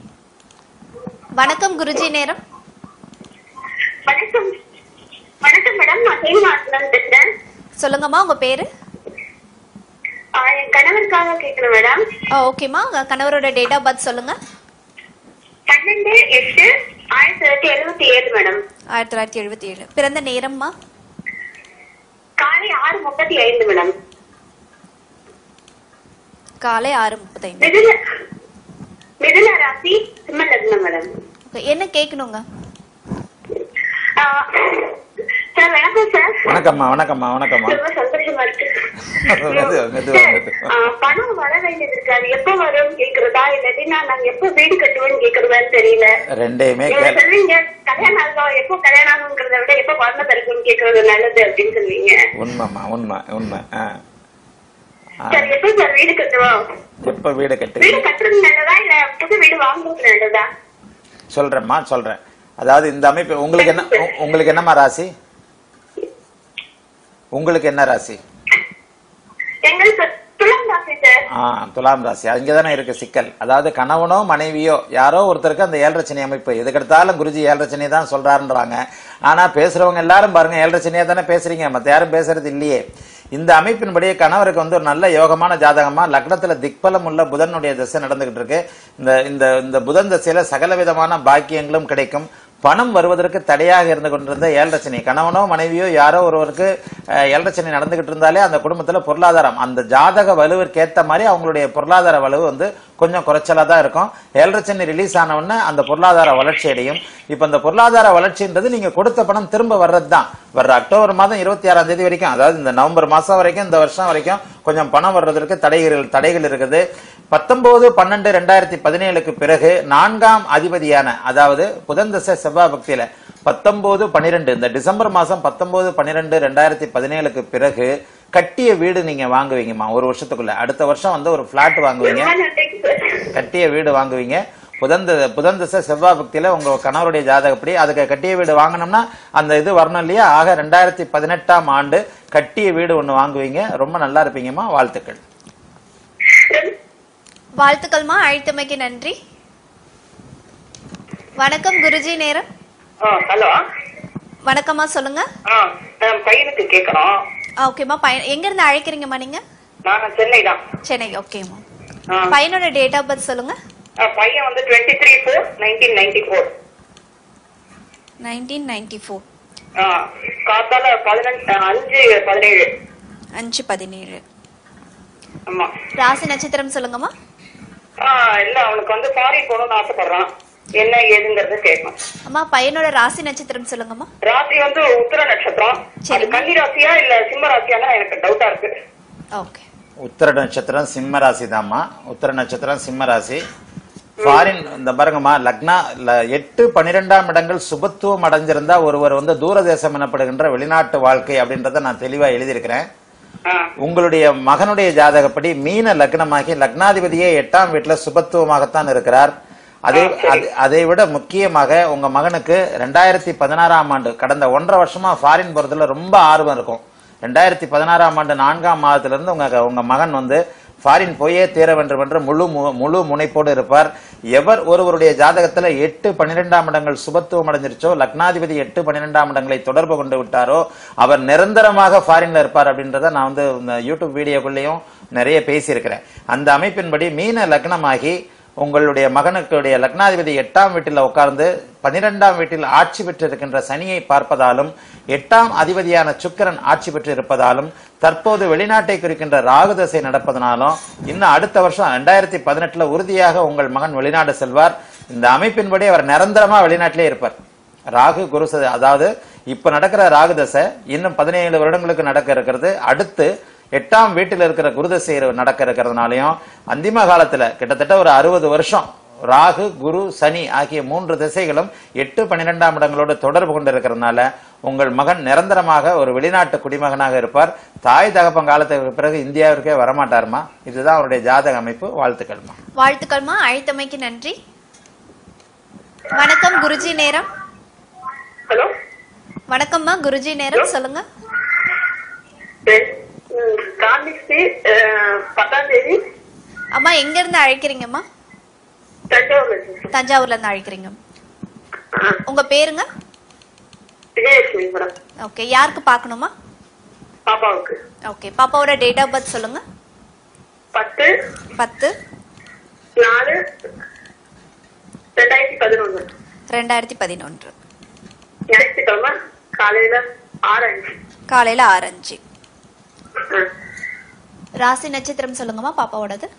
A: வணக்கம் குருஜி நேரம்
E: வணக்கம் வணக்கம் மேடம் நான் சீனிவாசன் பேசுறேன்
A: சொல்லுங்கம்மா உங்க பேரு
E: ஆ, என் கணவருக்காக கேட்கிறேன் மேடம்
A: ஆ ஓகேம்மா உங்க கணவரோட டேட் ஆஃப் பர்த் சொல்லுங்க
E: பன்னெண்டு எட்டு ஆயிரத்தி தொள்ளாயிரத்தி எழுபத்தி ஏழு மேடம்
A: ஆயிரத்தி தொள்ளாயிரத்தி எழுபத்தி ஏழு பிறந்த நேரம்மா
E: காலை ஆறு முப்பத்தி ஐந்து மேடம்
A: காலை ஆறு முப்பத்தைந்து
E: மிதுன மிதுன ராசி சிம்ம லக்னம் மேடம்
A: Okay, என்ன கேட்கணுங்க
E: ஆ, சார் வணக்கம் சார்
C: வணக்கம்மா வணக்கம்மா வணக்கம்மா
E: ரொம்ப சந்தோஷமா இருக்கு
C: மெதுவா, மெதுவா,
E: சார்,
C: மெதுவா.
E: ஆ, பணம் வர வேண்டியது இருக்கு அது எப்ப வரும்னு கேக்குறதா இல்லாட்டினா நாங்க எப்ப வீடு கட்டுவோம்னு கேக்குறதான்னு தெரியல
C: ரெண்டையுமே
E: நீங்க
C: கேள்
E: சொல்றீங்க கல்யாணம் ஆகும் எப்போ கல்யாணம் ஆகுங்கிறத விட எப்போ குழந்தை பிறக்கும்னு கேக்குறது நல்லது அப்படின்னு சொல்லுவீங்க
C: உண்மைம்மா உண்மை உண்மை ஆ ஆ.
E: சார் எப்போ சார் வீடு கட்டுவோம்
C: எப்ப வீடு
E: வீடு
C: கட்டுவீங்க
E: கட்டுறது நல்லதா இல்ல புது வீடு வாங்குறது நல்லதா
C: சொல்றேம்மா சொல்றேன் அதாவது இந்த அமைப்பு உங்களுக்கு என்ன உ- உங்களுக்கு என்னம்மா ராசி உங்களுக்கு என்ன ராசி
E: எங்களுக்கு துலாம் ராசி சார்
C: ஆ துலாம் ராசி அங்கே தானே இருக்கு சிக்கல் அதாவது கணவனோ மனைவியோ யாரோ ஒருத்தருக்கு அந்த ஏழரச்சனை அமைப்பு எதுக்கெடுத்தாலும் குருஜி ஏழரச்சனை தான் சொல்றாருன்றாங்க ஆனா பேசுறவங்க எல்லாரும் பாருங்க ஏழரச்சனையா தானே பேசுறீங்க மத்த யாரும் பேசுறது இல்லையே இந்த அமைப்பின்படியே கணவருக்கு வந்து ஒரு நல்ல யோகமான ஜாதகமா லக்னத்துல திக்பலம் உள்ள புதனுடைய திசை நடந்துகிட்டு இருக்கு இந்த இந்த இந்த புதன் திசையில சகல விதமான பாக்கியங்களும் கிடைக்கும் பணம் வருவதற்கு தடையாக இருந்து கொண்டிருந்த ஏழரச்சனை கணவனோ மனைவியோ யாரோ ஒருவருக்கு அஹ், ஏழரச்சனை நடந்துகிட்டு இருந்தாலே அந்த குடும்பத்துல பொருளாதாரம் அந்த ஜாதக வலுவிற்கு ஏத்த மாதிரி அவங்களுடைய பொருளாதார வலுவு வந்து கொஞ்சம் குறைச்சலா தான் இருக்கும் ஏழரச்சனை ரிலீஸ் ஆன உடனே அந்த பொருளாதார வளர்ச்சி அடையும் இப்ப இந்த பொருளாதார வளர்ச்சின்றது நீங்க கொடுத்த பணம் திரும்ப வர்றது தான் வர்ற அக்டோபர் மாதம் இருபத்தி ஆறாம் தேதி வரைக்கும் அதாவது இந்த நவம்பர் மாசம் வரைக்கும் இந்த வருஷம் வரைக்கும் கொஞ்சம் பணம் வர்றதற்கு தடைகள் தடைகள் இருக்குது பத்தொன்பது பன்னெண்டு ரெண்டாயிரத்தி பதினேழுக்கு பிறகு நான்காம் அதிபதியான அதாவது புதன் தசை செவ்வாய் பக்தியில பத்தொன்பது பன்னிரெண்டு இந்த டிசம்பர் மாசம் பத்தொன்பது பன்னிரெண்டு ரெண்டாயிரத்தி பதினேழுக்கு பிறகு கட்டிய வீடு நீங்க வாங்குவீங்கம்மா ஒரு வருஷத்துக்குள்ள அடுத்த வருஷம் வந்து ஒரு பிளாட் வாங்குவீங்க
E: ரொம்ப நன்றிங்க சார்
C: கட்டிய வீடு வாங்குவீங்க புதன் தி- புதன் திசை செவ்வாய் பக்தியில உங்க கணவருடைய ஜாதகப்படி அதுக்கு கட்டிய வீடு வாங்கினோம்னா அந்த இது வரணும் இல்லையா ஆக ரெண்டாயிரத்தி பதினெட்டாம் ஆண்டு கட்டிய வீடு ஒண்ணு வாங்குவீங்க ரொம்ப நல்லா இருப்பீங்கம்மா வாழ்த்துக்கள்
A: வாழ்த்துக்கள்மா அழைத்தமைக்கு நன்றி வணக்கம் குருஜி நேரம்
E: ஹலோ
A: வணக்கம்மா சொல்லுங்க
E: பையனுக்கு கேட்கணும்
A: ஆ, ஓகேம்மா பையன் எங்க இருந்து அழைக்கிறீங்கம்மா நீங்க
E: நான் சென்னை தான்
A: சென்னை ஓகேம்மா பையனோட டேட் ஆஃப் பர்த் சொல்லுங்க
E: பையன் வந்து twenty three four nineteen ninety four
A: nineteen ninety four
E: காத்தால பதினஞ்சு அஞ்சு பதினேழு
A: அஞ்சு பதினேழு
E: ஆமா
A: ராசி நட்சத்திரம் சொல்லுங்கம்மா
E: இல்ல அவனுக்கு வந்து ஃபாரின் போகணும்னு ஆசைப்படுறான் என்ன ஏதுங்கறத கேட்கணும்
A: அம்மா பையனோட ராசி நட்சத்திரம் சொல்லுங்கம்மா
E: ராத்திரி வந்து உத்தர நட்சத்திரம்
A: சரி.
E: அது கன்னி ராசியா இல்ல சிம்ம ராசியானா எனக்கு டவுட்டா இருக்கு
A: ஓகே
C: உத்தர நட்சத்திரம் சிம்ம ராசி தாம்மா உத்தர நட்சத்திரம் சிம்ம ராசி ஃபாரின் இந்த பாருங்கம்மா லக்னா ல- எட்டு பன்னிரெண்டாம் இடங்கள் சுபத்துவம் அடைஞ்சிருந்தா ஒருவர் வந்து தூரதேசம் எனப்படுகின்ற வெளிநாட்டு வாழ்க்கை அப்படின்றத நான் தெளிவா எழுதியிருக்கிறேன்
E: ஆ,
C: உங்களுடைய மகனுடைய ஜாதகப்படி மீன லக்னமாகி லக்னாதிபதியே எட்டாம் வீட்டுல சுபத்துவமாகத்தான் இருக்கிறார் அதே அது- அதை விட முக்கியமாக உங்க மகனுக்கு ரெண்டாயிரத்தி பதினாறாம் ஆண்டு கடந்த ஒன்றரை வருஷமா ஃபாரின் போறதுல ரொம்ப ஆர்வம் இருக்கும் ரெண்டாயிரத்தி பதினாறாம் ஆண்டு நான்காம் மாதத்துல இருந்து உங்க உங்க மகன் வந்து ஃபாரின் போயே தீர வேண்டும் என்று முழு மு- முழு முனைப்போடு இருப்பார் எவர் ஒருவருடைய ஜாதகத்துல எட்டு பன்னிரெண்டாம் இடங்கள் சுபத்துவம் அடைஞ்சிருச்சோ லக்னாதிபதி எட்டு பன்னிரெண்டாம் இடங்களை தொடர்பு கொண்டு விட்டாரோ அவர் நிரந்தரமாக ஃபாரின்ல இருப்பார் அப்படின்றத நான் வந்து இந்த யூடியூப் வீடியோக்குள்ளேயும் நிறைய பேசியிருக்கிறேன் அந்த அமைப்பின்படி மீன லக்னமாகி உங்களுடைய மகனுக்குடைய லக்னாதிபதி எட்டாம் வீட்டில் உட்கார்ந்து பனிரெண்டாம் வீட்டில் ஆட்சி பெற்று இருக்கின்ற சனியை பார்ப்பதாலும் எட்டாம் அதிபதியான சுக்கிரன் ஆட்சி பெற்று இருப்பதாலும் தற்போது வெளிநாட்டை குறிக்கின்ற ராகு தசை நடப்பதனாலும் இன்னும் அடுத்த வருஷம் ரெண்டாயிரத்தி பதினெட்டுல உறுதியாக உங்கள் மகன் வெளிநாடு செல்வார் இந்த அமைப்பின்படி அவர் நிரந்தரமா வெளிநாட்டிலே இருப்பார் ராகு குரு ச- அதாவது இப்ப நடக்கிற ராகு தசை இன்னும் பதினேழு வருடங்களுக்கு நடக்க இருக்கிறது அடுத்து எட்டாம் வீட்டில் இருக்கிற குருதசை நடக்க இருக்கிறதுனாலையும் அந்திம காலத்துல கிட்டத்தட்ட ஒரு அறுபது வருஷம் ராகு குரு சனி ஆகிய மூன்று திசைகளும் எட்டு பன்னிரெண்டாம் இடங்களோடு தொடர்பு கொண்டிருக்கிறதுனால உங்கள் மகன் நிரந்தரமாக ஒரு வெளிநாட்டு குடிமகனாக இருப்பார் தாய் தகப்பன் காலத்துக்கு பிறகு இந்தியாவிற்கே வரமாட்டாருமா இதுதான் அவருடைய ஜாதக அமைப்பு வாழ்த்துக்கள்மா
A: வாழ்த்துக்கள்மா அழைத்தமைக்கு நன்றி வணக்கம் குருஜி நேரம்
E: ஹலோ
A: வணக்கம்மா குருஜி நேரம் சொல்லுங்க
E: காந்திஸ்ரீ பத்தாம் தேதி
A: அம்மா எங்க இருந்து அழைக்கிறீங்கம்மா
E: தஞ்சாவூர்ல இருக்கு
A: தஞ்சாவூர்ல இருந்து அழைக்கிறீங்க
E: ஆ,
A: உங்க பேருங்க
E: விஜயலட்சுமி மேடம்
A: ஓகே யாருக்கு பார்க்கணுமா
E: பாப்பாவுக்கு
A: ஓகே பாப்பாவோட டேட் ஆஃப் பர்த் சொல்லுங்க
E: பத்து
A: பத்து
E: நாலு ரெண்டாயிரத்தி பதினொன்னு
A: ரெண்டாயிரத்தி பதினொன்று
E: ஞாயிற்றுக்கிழமை காலையில ஆறு அஞ்சு
A: காலையில ஆரஞ்சு
E: ஆ.
A: ராசி நட்சத்திரம் சொல்லுங்கம்மா பாப்பாவோடது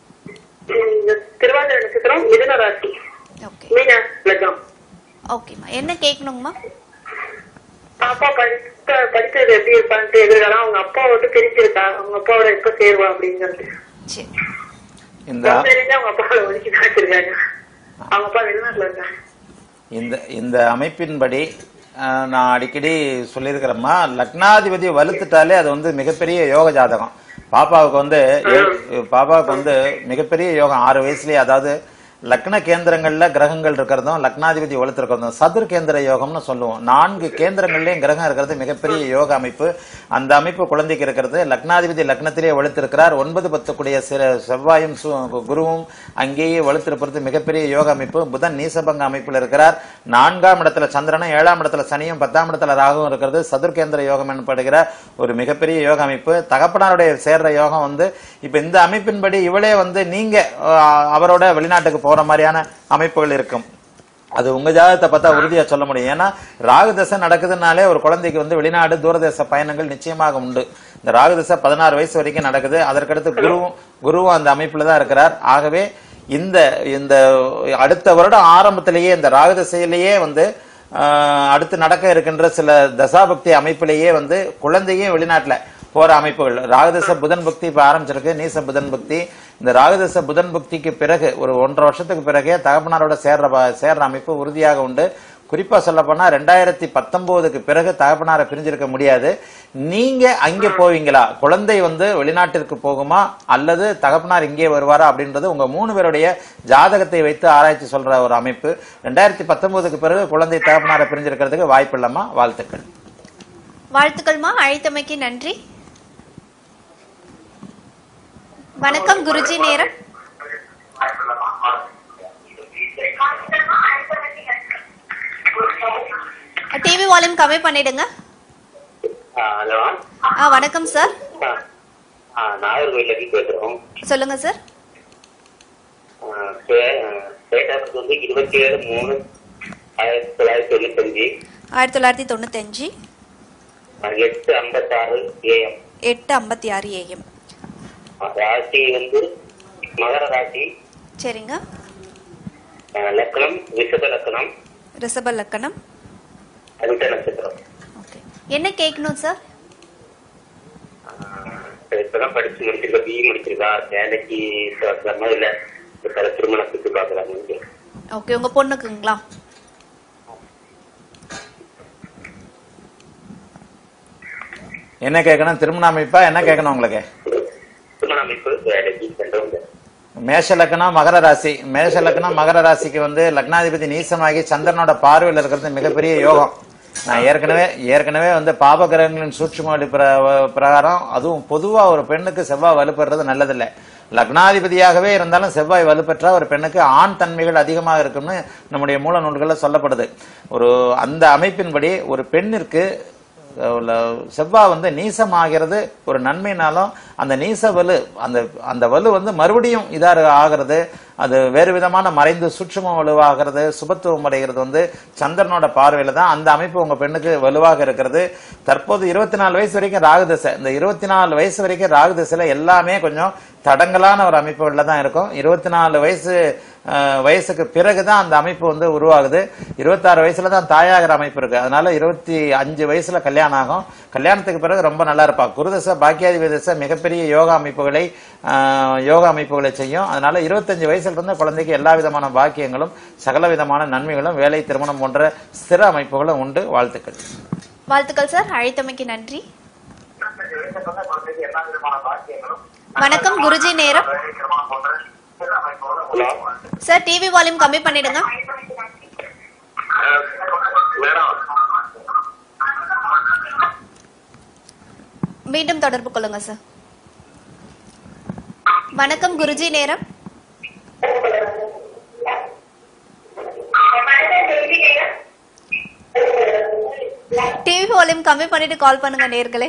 E: இந்த திருவாதிரை நட்சத்திரம் மிதுன ராசி
A: ஓகே
E: மீன லக்னம்
A: ஓகேம்மா என்ன கேட்கணுங்கம்மா
E: பாப்பா படிக்க படிச்சது எப்படி இருப்பான்ட்டு எதிர்காலம் அவங்க அப்பா வந்து பிரிச்சிருக்கா அவங்க அப்பாவோட எப்ப சேருவா அப்படிங்கிறது
A: சரி
C: இந்த
E: தெரிஞ்சு அவங்க அப்பாவோட ஒதுக்கி தான் வச்சிருக்காங்க அவங்க அப்பா வெளிநாட்டுல இருக்காங்க
C: இந்த இந்த அமைப்பின்படி அஹ், நான் அடிக்கடி சொல்லியிருக்கிறேம்மா லக்னாதிபதி வலுத்துட்டாலே அது வந்து மிகப்பெரிய யோக ஜாதகம் பாப்பாவுக்கு வந்து ஏழு- பாப்பாவுக்கு வந்து மிகப்பெரிய யோகம் ஆறு வயசுலயே அதாவது லக்ன கேந்திரங்கள்ல கிரகங்கள் இருக்கிறதும் லக்னாதிபதி வலுத்திருக்கிறதும் சதுர் கேந்திர யோகம்னு சொல்லுவோம் நான்கு கேந்திரங்கள்லயும் கிரகம் இருக்கிறது மிகப்பெரிய யோக அமைப்பு அந்த அமைப்பு குழந்தைக்கு இருக்கிறது லக்னாதிபதி லக்னத்திலே வலுத்திருக்கிறார் ஒன்பது பத்துக்குடைய சிற செவ்வாயும் சு- குருவும் அங்கேயே வலுத்திருப்பது மிகப்பெரிய யோக அமைப்பு புதன் நீசபங்க அமைப்பில் இருக்கிறார் நான்காம் இடத்துல சந்திரனும் ஏழாம் இடத்துல சனியும் பத்தாம் இடத்துல ராகுவும் இருக்கிறது சதுர்கேந்திர யோகம் எனப்படுகிற ஒரு மிகப்பெரிய யோக அமைப்பு தகப்பனாருடைய சேர்ற யோகம் வந்து இப்ப இந்த அமைப்பின்படி இவளே வந்து நீங்க அஹ், அவரோட வெளிநாட்டுக்கு போற மாதிரியான அமைப்புகள் இருக்கும் அது உங்க ஜாதகத்தை பார்த்தா உறுதியா சொல்ல முடியும் ஏன்னா ராகு தசை நடக்குதுனாலே ஒரு குழந்தைக்கு வந்து வெளிநாடு தூரதேச பயணங்கள் நிச்சயமாக உண்டு இந்த ராகு தசை பதினாறு வயசு வரைக்கும் நடக்குது அதற்கடுத்து குருவும் குருவும் அந்த அமைப்புல தான் இருக்கிறார் ஆகவே இந்த இந்த அடுத்த வருடம் ஆரம்பத்திலேயே இந்த ராகு தசையிலேயே வந்து ஆஹ், அடுத்து நடக்க இருக்கின்ற சில தசாபக்தி அமைப்பிலேயே வந்து குழந்தையே வெளிநாட்டுல போற அமைப்புகள் ராகதச புதன் பக்தி இப்ப ஆரம்பிச்சிருக்கு நீச புதன் பக்தி இந்த ராகதச புதன் பக்திக்கு பிறகு ஒரு ஒன்றரை வருஷத்துக்கு பிறகே தகப்பனாரோட சேர்ற ப- சேர்ற அமைப்பு உறுதியாக உண்டு குறிப்பா சொல்ல போனா ரெண்டாயிரத்தி பத்தொன்பதுக்கு பிறகு தகப்பனாரை பிரிஞ்சிருக்க முடியாது நீங்க அங்கே போவீங்களா குழந்தை வந்து வெளிநாட்டிற்கு போகுமா அல்லது தகப்பனார் இங்கே வருவாரா அப்படின்றது உங்க மூணு பேருடைய ஜாதகத்தை வைத்து ஆராய்ச்சி சொல்ற ஒரு அமைப்பு ரெண்டாயிரத்தி பத்தொன்பதுக்கு பிறகு குழந்தை தகப்பனாரை பிரிஞ்சிருக்கிறதுக்கு வாய்ப்பு இல்லம்மா வாழ்த்துக்கள்
A: வாழ்த்துக்கள்மா அழைத்தமைக்கு நன்றி வணக்கம் குருஜி நேரம் டிவி வால்யூம் கம்மி பண்ணிடுங்க
B: ஹலோ
A: ஆ வணக்கம் சார்
B: நாகர்கோயிலேருந்து பேசுகிறோம்
A: சொல்லுங்க சார்
B: டேட் ஆஃப் பர்த் வந்து இருபத்தி ஏழு மூணு ஆயிரத்தி தொள்ளாயிரத்தி தொண்ணூத்தஞ்சு
A: ஆயிரத்தி தொள்ளாயிரத்தி தொண்ணூத்தஞ்சு
B: எட்டு ஐம்பத்தாறு ஏஎம்
A: எட்டு ஐம்பத்தி ஆறு ஏஎம்
B: ராசி வந்து மகர ராசி
A: சரிங்க
B: அஹ், லக்னம் ரிஷப லக்னம்
A: ரிஷப லக்கணம்
B: அவிட்ட நட்சத்திரம்
A: ஓகே என்ன கேட்கணும் சார்
B: அஹ், இப்பதான் படிச்சு முடிச்சிருக்கா பிஇ முடிச்சிருக்கா வேலைக்கு சேர்க்கலாமா இல்ல இப்ப திருமணத்துக்கு பாக்கலாம்னு
A: ஓகே உங்க பொண்ணுக்குங்களா
C: என்ன கேட்கணும் திருமண அமைப்பா என்ன கேட்கணும் உங்களுக்கு
B: திருமண அமைப்பு வேலைக்கு சென்றவங்க
C: மேஷ லக்னம் மகர ராசி மேஷ லக்னம் மகர ராசிக்கு வந்து லக்னாதிபதி நீசமாகி சந்திரனோட பார்வையில் இருக்கிறது மிகப்பெரிய யோகம் நான் ஏற்கனவே ஏற்கனவே வந்து பாப கிரகங்களின் சூட்சும வழி பிர- பிரகாரம் அதுவும் பொதுவா ஒரு பெண்ணுக்கு செவ்வாய் வலுப்பெறது நல்லதில்லை லக்னாதிபதியாகவே இருந்தாலும் செவ்வாய் வலுப்பெற்றா ஒரு பெண்ணுக்கு ஆண் தன்மைகள் அதிகமாக இருக்கும்னு நம்முடைய மூல நூல்களில் சொல்லப்படுது ஒரு அந்த அமைப்பின்படி ஒரு பெண்ணிற்கு உள்ள செவ்வாய் வந்து நீசமாகிறது ஒரு நன்மைனாலும் அந்த நீச வலு அந்த அந்த வலு வந்து மறுபடியும் இதாக ஆகிறது அது வேறு விதமான மறைந்து சுற்றும வலுவாகிறது சுபத்துவம் அடைகிறது வந்து சந்திரனோட பார்வையில தான் அந்த அமைப்பு உங்க பெண்ணுக்கு வலுவாக இருக்கிறது தற்போது இருபத்தி நாலு வயசு வரைக்கும் ராகுதசை இந்த இருபத்தி நாலு வயசு வரைக்கும் ராகுதசையில எல்லாமே கொஞ்சம் தடங்கலான ஒரு அமைப்புகளில் தான் இருக்கும் இருபத்தி நாலு வயசு அஹ், வயசுக்கு பிறகுதான் அந்த அமைப்பு வந்து உருவாகுது இருபத்தாறு வயசுல தான் தாயாகிற அமைப்பு இருக்கு அதனால இருபத்தி அஞ்சு வயசுல கல்யாணம் ஆகும் கல்யாணத்துக்கு பிறகு ரொம்ப நல்லா இருப்பா குருதசை பாக்கியாதிபதி தசை மிகப்பெரிய யோகா அமைப்புகளை அஹ், யோகா அமைப்புகளை செய்யும் அதனால இருபத்தஞ்சு வயசுல இருந்து குழந்தைக்கு எல்லா விதமான பாக்கியங்களும் சகல விதமான நன்மைகளும் வேலை திருமணம் போன்ற ஸ்திர அமைப்புகளும் உண்டு வாழ்த்துக்கள்
A: வாழ்த்துக்கள் சார் அழைத்தமைக்கு நன்றி வணக்கம் குருஜி நேரம்
B: ஹலோ
A: சார் டிவி வால்யூம் கம்மி பண்ணிடுங்க
B: மேடம்
A: மீண்டும் தொடர்பு கொள்ளுங்க சார் வணக்கம் குருஜி நேரம் டிவி வால்யூம் கம்மி பண்ணிட்டு கால் பண்ணுங்க நேர்களே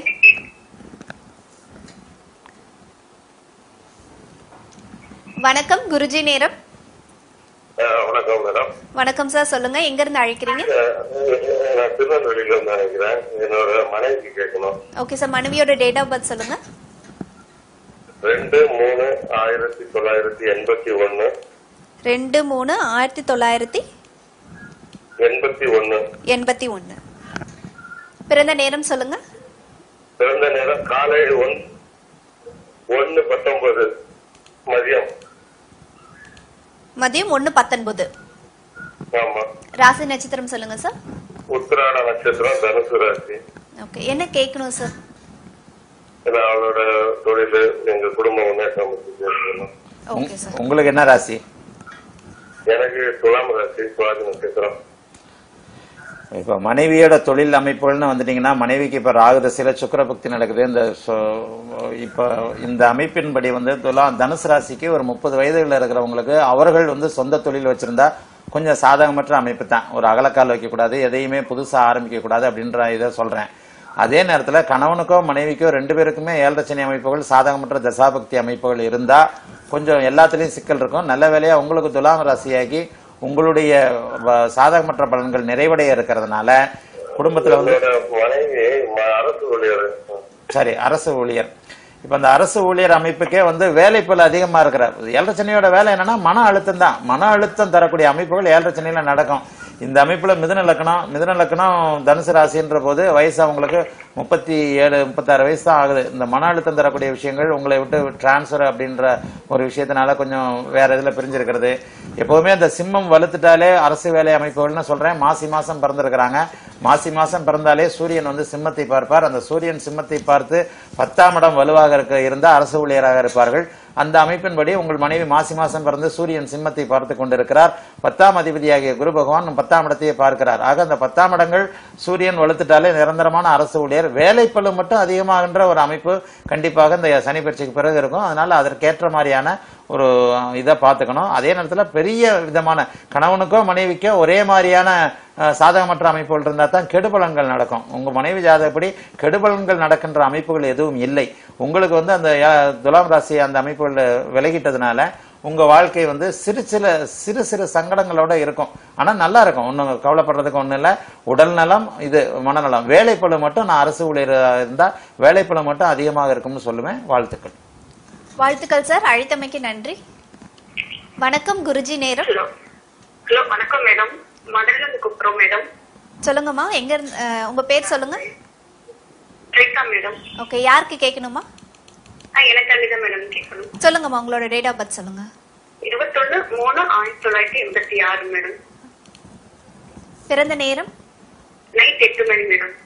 A: வணக்கம் குருஜி நேரம்
B: அஹ், வணக்கம் மேடம்
A: வணக்கம் சார் சொல்லுங்க எங்க இருந்து அழைக்கிறீங்க
B: அஹ், நான் திருநெல்வேலியில இருந்து நினைக்கிறேன் என்னோட மனைவிக்கு கேட்கணும்
A: ஓகே சார் மனைவியோட டேட் ஆஃப் பர்த் சொல்லுங்க
B: ரெண்டு மூணு ஆயிரத்தி தொள்ளாயிரத்தி எண்பத்தி ஒண்ணு
A: ரெண்டு மூணு ஆயிரத்தி தொள்ளாயிரத்தி
B: எண்பத்தி ஒண்ணு
A: எண்பத்தி ஒன்று பிறந்த நேரம் சொல்லுங்க
B: பிறந்த நேரம் காலை ஒன் ஒன்னு பத்தொன்பது மதியம்
A: மதியம் ஒன்று பத்தொன்பது
B: ஆமா
A: ராசி நட்சத்திரம் சொல்லுங்க சார்
B: உத்திராட நட்சத்திரம் தனுசு ராசி
A: ஓகே என்ன கேட்கணும் சார்
B: ஏன்னா அவளோட தொழில் எங்க குடும்ப முன்னேற்றம் பத்தி பேசணும்
A: ஓகே சார்
C: உங்களுக்கு என்ன ராசி
B: எனக்கு துலாம் ராசி சுவாதி நட்சத்திரம்
C: இப்போ மனைவியோட தொழில் அமைப்புகள்னு வந்துட்டீங்கன்னா மனைவிக்கு இப்போ ராகுதசையில சுக்கரபக்தி நடக்குது இந்த சொ- இப்போ இந்த அமைப்பின்படி வந்து துலாம் தனுசு ராசிக்கு ஒரு முப்பது வயதுகளில் இருக்கிறவங்களுக்கு அவர்கள் வந்து சொந்த தொழில் வச்சிருந்தா கொஞ்சம் சாதகமற்ற அமைப்பு தான் ஒரு அகலக்கால் வைக்கக்கூடாது எதையுமே புதுசாக ஆரம்பிக்கக்கூடாது அப்படின்ற இதை சொல்கிறேன் அதே நேரத்தில் கணவனுக்கோ மனைவிக்கோ ரெண்டு பேருக்குமே ஏழரச்சனை அமைப்புகள் சாதகமற்ற தசாபக்தி அமைப்புகள் இருந்தால் கொஞ்சம் எல்லாத்துலேயும் சிக்கல் இருக்கும் நல்ல வேலையாக உங்களுக்கு துலாம் ராசியாகி உங்களுடைய வ- சாதகமற்ற பலன்கள் நிறைவடைய இருக்கிறதுனால குடும்பத்தில் வந்து
B: என்னோட மனைவி ம- அரசு ஊழியர்
C: சரி அரசு ஊழியர் இப்போ அந்த அரசு ஊழியர் அமைப்புக்கே வந்து வேலைப்பளு அதிகமாக இருக்கிற ஏழரை சனியோட வேலை என்னன்னா மன அழுத்தம் தான் மன அழுத்தம் தரக்கூடிய அமைப்புகள் ஏழரை சனியில் நடக்கும் இந்த அமைப்புல மிதுன லக்னம் மிதுன லக்னம் தனுசு ராசின்ற போது வயசு அவங்களுக்கு முப்பத்தி ஏழு முப்பத்தாறு வயசு தான் ஆகுது இந்த மன அழுத்தம் தரக்கூடிய விஷயங்கள் உங்களை விட்டு டிரான்ஸ்ஃபர் அப்படின்ற ஒரு விஷயத்தினால கொஞ்சம் வேற இதுல பிரிஞ்சிருக்கிறது எப்பவுமே அந்த சிம்மம் வலுத்துட்டாலே அரசு வேலை அமைப்புகள்னு சொல்றேன் மாசி மாசம் பிறந்திருக்கிறாங்க மாசி மாசம் பிறந்தாலே சூரியன் வந்து சிம்மத்தை பார்ப்பார் அந்த சூரியன் சிம்மத்தை பார்த்து பத்தாம் இடம் வலுவாக இருக்க இருந்தால் அரசு ஊழியராக இருப்பார்கள் அந்த அமைப்பின்படி உங்கள் மனைவி மாசி மாசம் பிறந்து சூரியன் சிம்மத்தை பார்த்து கொண்டிருக்கிறார் பத்தாம் அதிபதியாகிய குரு பகவான் பத்தாம் இடத்தையே பார்க்கிறார் ஆக அந்த பத்தாம் இடங்கள் சூரியன் வலுத்துட்டாலே நிரந்தரமான அரசு ஊழியர் வேலைப்பளு மட்டும் அதிகமாகின்ற ஒரு அமைப்பு கண்டிப்பாக இந்த சனி பயிற்சிக்கு பிறகு இருக்கும் அதனால அதற்கேற்ற மாதிரியான ஒரு இதை பார்த்துக்கணும் அதே நேரத்தில் பெரிய விதமான கணவனுக்கோ மனைவிக்கோ ஒரே மாதிரியான அஹ், சாதகமற்ற அமைப்புகள் இருந்தால் தான் கெடுபலன்கள் நடக்கும் உங்க மனைவி ஜாதகப்படி கெடுபலன்கள் நடக்கின்ற அமைப்புகள் எதுவும் இல்லை உங்களுக்கு வந்து அந்த அஹ், துலாம் ராசி அந்த அமைப்புகள் விலகிட்டதுனால உங்க வாழ்க்கை வந்து சிறு சில சிறு சிறு சங்கடங்களோட இருக்கும் ஆனா நல்லா இருக்கும் ஒன்றும் கவலைப்படுறதுக்கு ஒன்றும் இல்லை உடல் நலம் இது மனநலம் வேலைப்பளு மட்டும் நான் அரசு ஊழியர் இருந்தா வேலைப்பளு மட்டும் அதிகமாக இருக்கும்னு சொல்லுவேன் வாழ்த்துக்கள்
A: வாழ்த்துக்கள் சார் அழைத்தமைக்கு நன்றி வணக்கம் குருஜி நேரம்
E: ஹலோ ஹலோ வணக்கம் மேடம் மதுரையில இருந்து கூப்பிடுறோம் மேடம்
A: சொல்லுங்கம்மா எங்க இருந்து அஹ், உங்க பேர் சொல்லுங்க
E: ரேகா மேடம்
A: ஓகே யாருக்கு கேட்கணுமா
E: ஆ, எனக்கு அதுதான் மேடம் கேட்கணும்
A: சொல்லுங்கம்மா உங்களோட டேட் ஆஃப் பர்த் சொல்லுங்க
E: இருபத்தொன்னு மூணு ஆயிரத்தி தொள்ளாயிரத்தி எண்பத்தி ஆறு மேடம்
A: பிறந்த நேரம்
E: நைட் எட்டு மணி மேடம்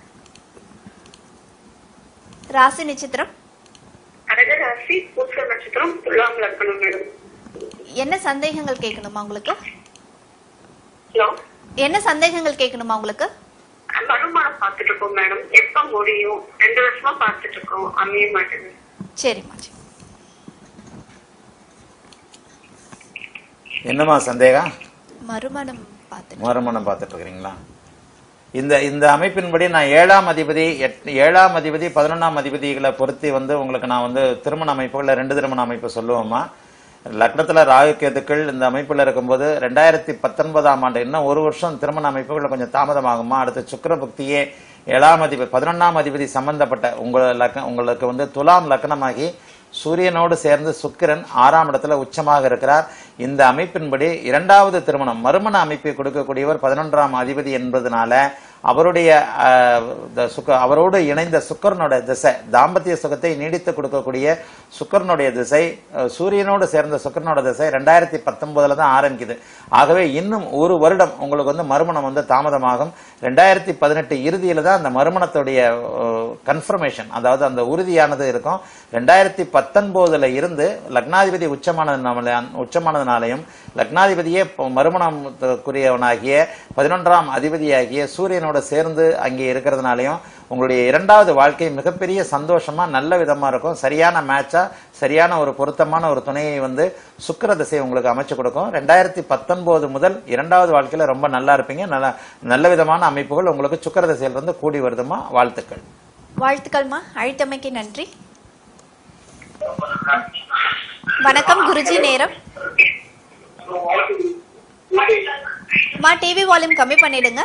A: ராசி நட்சத்திரம்
E: கடகராசி பூச நட்சத்திரம் துலாம் லக்கணம் மேடம்
A: என்ன சந்தேகங்கள் கேட்கணுமா உங்களுக்கு
E: ஹலோ
A: என்ன சந்தேகங்கள் கேட்கணுமா உங்களுக்கு
E: வருமானம் பார்த்துட்டு இருக்கோம் மேடம் எப்ப முடியும் ரெண்டு வருஷமா பார்த்துட்டு இருக்கோம் அமைய மாட்டேங்குது
A: சரிம்மா சரி.
C: என்னம்மா சந்தேகம்
A: மறுமணம் பார்த்து
C: மறுமணம் பார்த்துட்டு இருக்கிறீங்களா இந்த இந்த அமைப்பின்படி நான் ஏழாம் அதிபதி எட் ஏழாம் அதிபதி பதினொன்றாம் அதிபதிகளை பொருத்தி வந்து உங்களுக்கு நான் வந்து திருமண அமைப்புகளில் ரெண்டு திருமண அமைப்பு சொல்லுவோமா லக்னத்துல ராகு கேதுக்கள் இந்த அமைப்புல இருக்கும்போது ரெண்டாயிரத்தி பத்தொன்பதாம் ஆண்டு இன்னும் ஒரு வருஷம் திருமண அமைப்புகள் கொஞ்சம் தாமதமாகுமா அடுத்து சுக்கிர புக்தியே ஏழாம் அதிபதி பதினொன்றாம் அதிபதி சம்பந்தப்பட்ட உங்க லக்ன உங்களுக்கு வந்து துலாம் லக்னமாகி சூரியனோடு சேர்ந்து சுக்கிரன் ஆறாம் இடத்துல உச்சமாக இருக்கிறார் இந்த அமைப்பின்படி இரண்டாவது திருமணம் மறுமண அமைப்பை கொடுக்கக்கூடியவர் பதினொன்றாம் அதிபதி என்பதனால அவருடைய அஹ், the சுக்க அவரோடு இணைந்த சுக்கரனோட திசை தாம்பத்திய சுகத்தை நீடித்து கொடுக்கக்கூடிய சுக்கரனுடைய திசை அஹ், சூரியனோடு சேர்ந்த சுக்கரனோட திசை ரெண்டாயிரத்தி பத்தொன்பதுல தான் ஆரம்பிக்குது ஆகவே இன்னும் ஒரு வருடம் உங்களுக்கு வந்து மறுமணம் வந்து தாமதமாகும் ரெண்டாயிரத்தி பதினெட்டு இறுதியில தான் அந்த மறுமணத்துடைய கன்ஃபர்மேஷன் அதாவது அந்த உறுதியானது இருக்கும் ரெண்டாயிரத்தி பத்தொன்பதுல இருந்து லக்னாதிபதி உச்சமானதுனால உச்சமானதுனாலையும் லக்னாதிபதியே இப்போ மறுமணத்துக்குரியவனாகிய பதினொன்றாம் அதிபதியாகிய சூரியனோட சேர்ந்து அங்கே இருக்கிறதுனாலையும் உங்களுடைய இரண்டாவது வாழ்க்கை மிகப்பெரிய சந்தோஷமா நல்ல விதமா இருக்கும் சரியான மேட்சா சரியான ஒரு பொருத்தமான ஒரு துணையை வந்து சுக்கிர திசை உங்களுக்கு அமைச்சு கொடுக்கும் ரெண்டாயிரத்தி பத்தொன்பது முதல் இரண்டாவது வாழ்க்கையில ரொம்ப நல்லா இருப்பீங்க நல்ல நல்ல விதமான அமைப்புகள் உங்களுக்கு சுக்கிர திசையிலிருந்து கூடி வருதுமா வாழ்த்துக்கள்
A: வாழ்த்துக்கள்மா அழைத்தமைக்கு நன்றி வணக்கம் குருஜி நேரம் மா டிவி வால்யூம் கம்மி பண்ணிடுங்க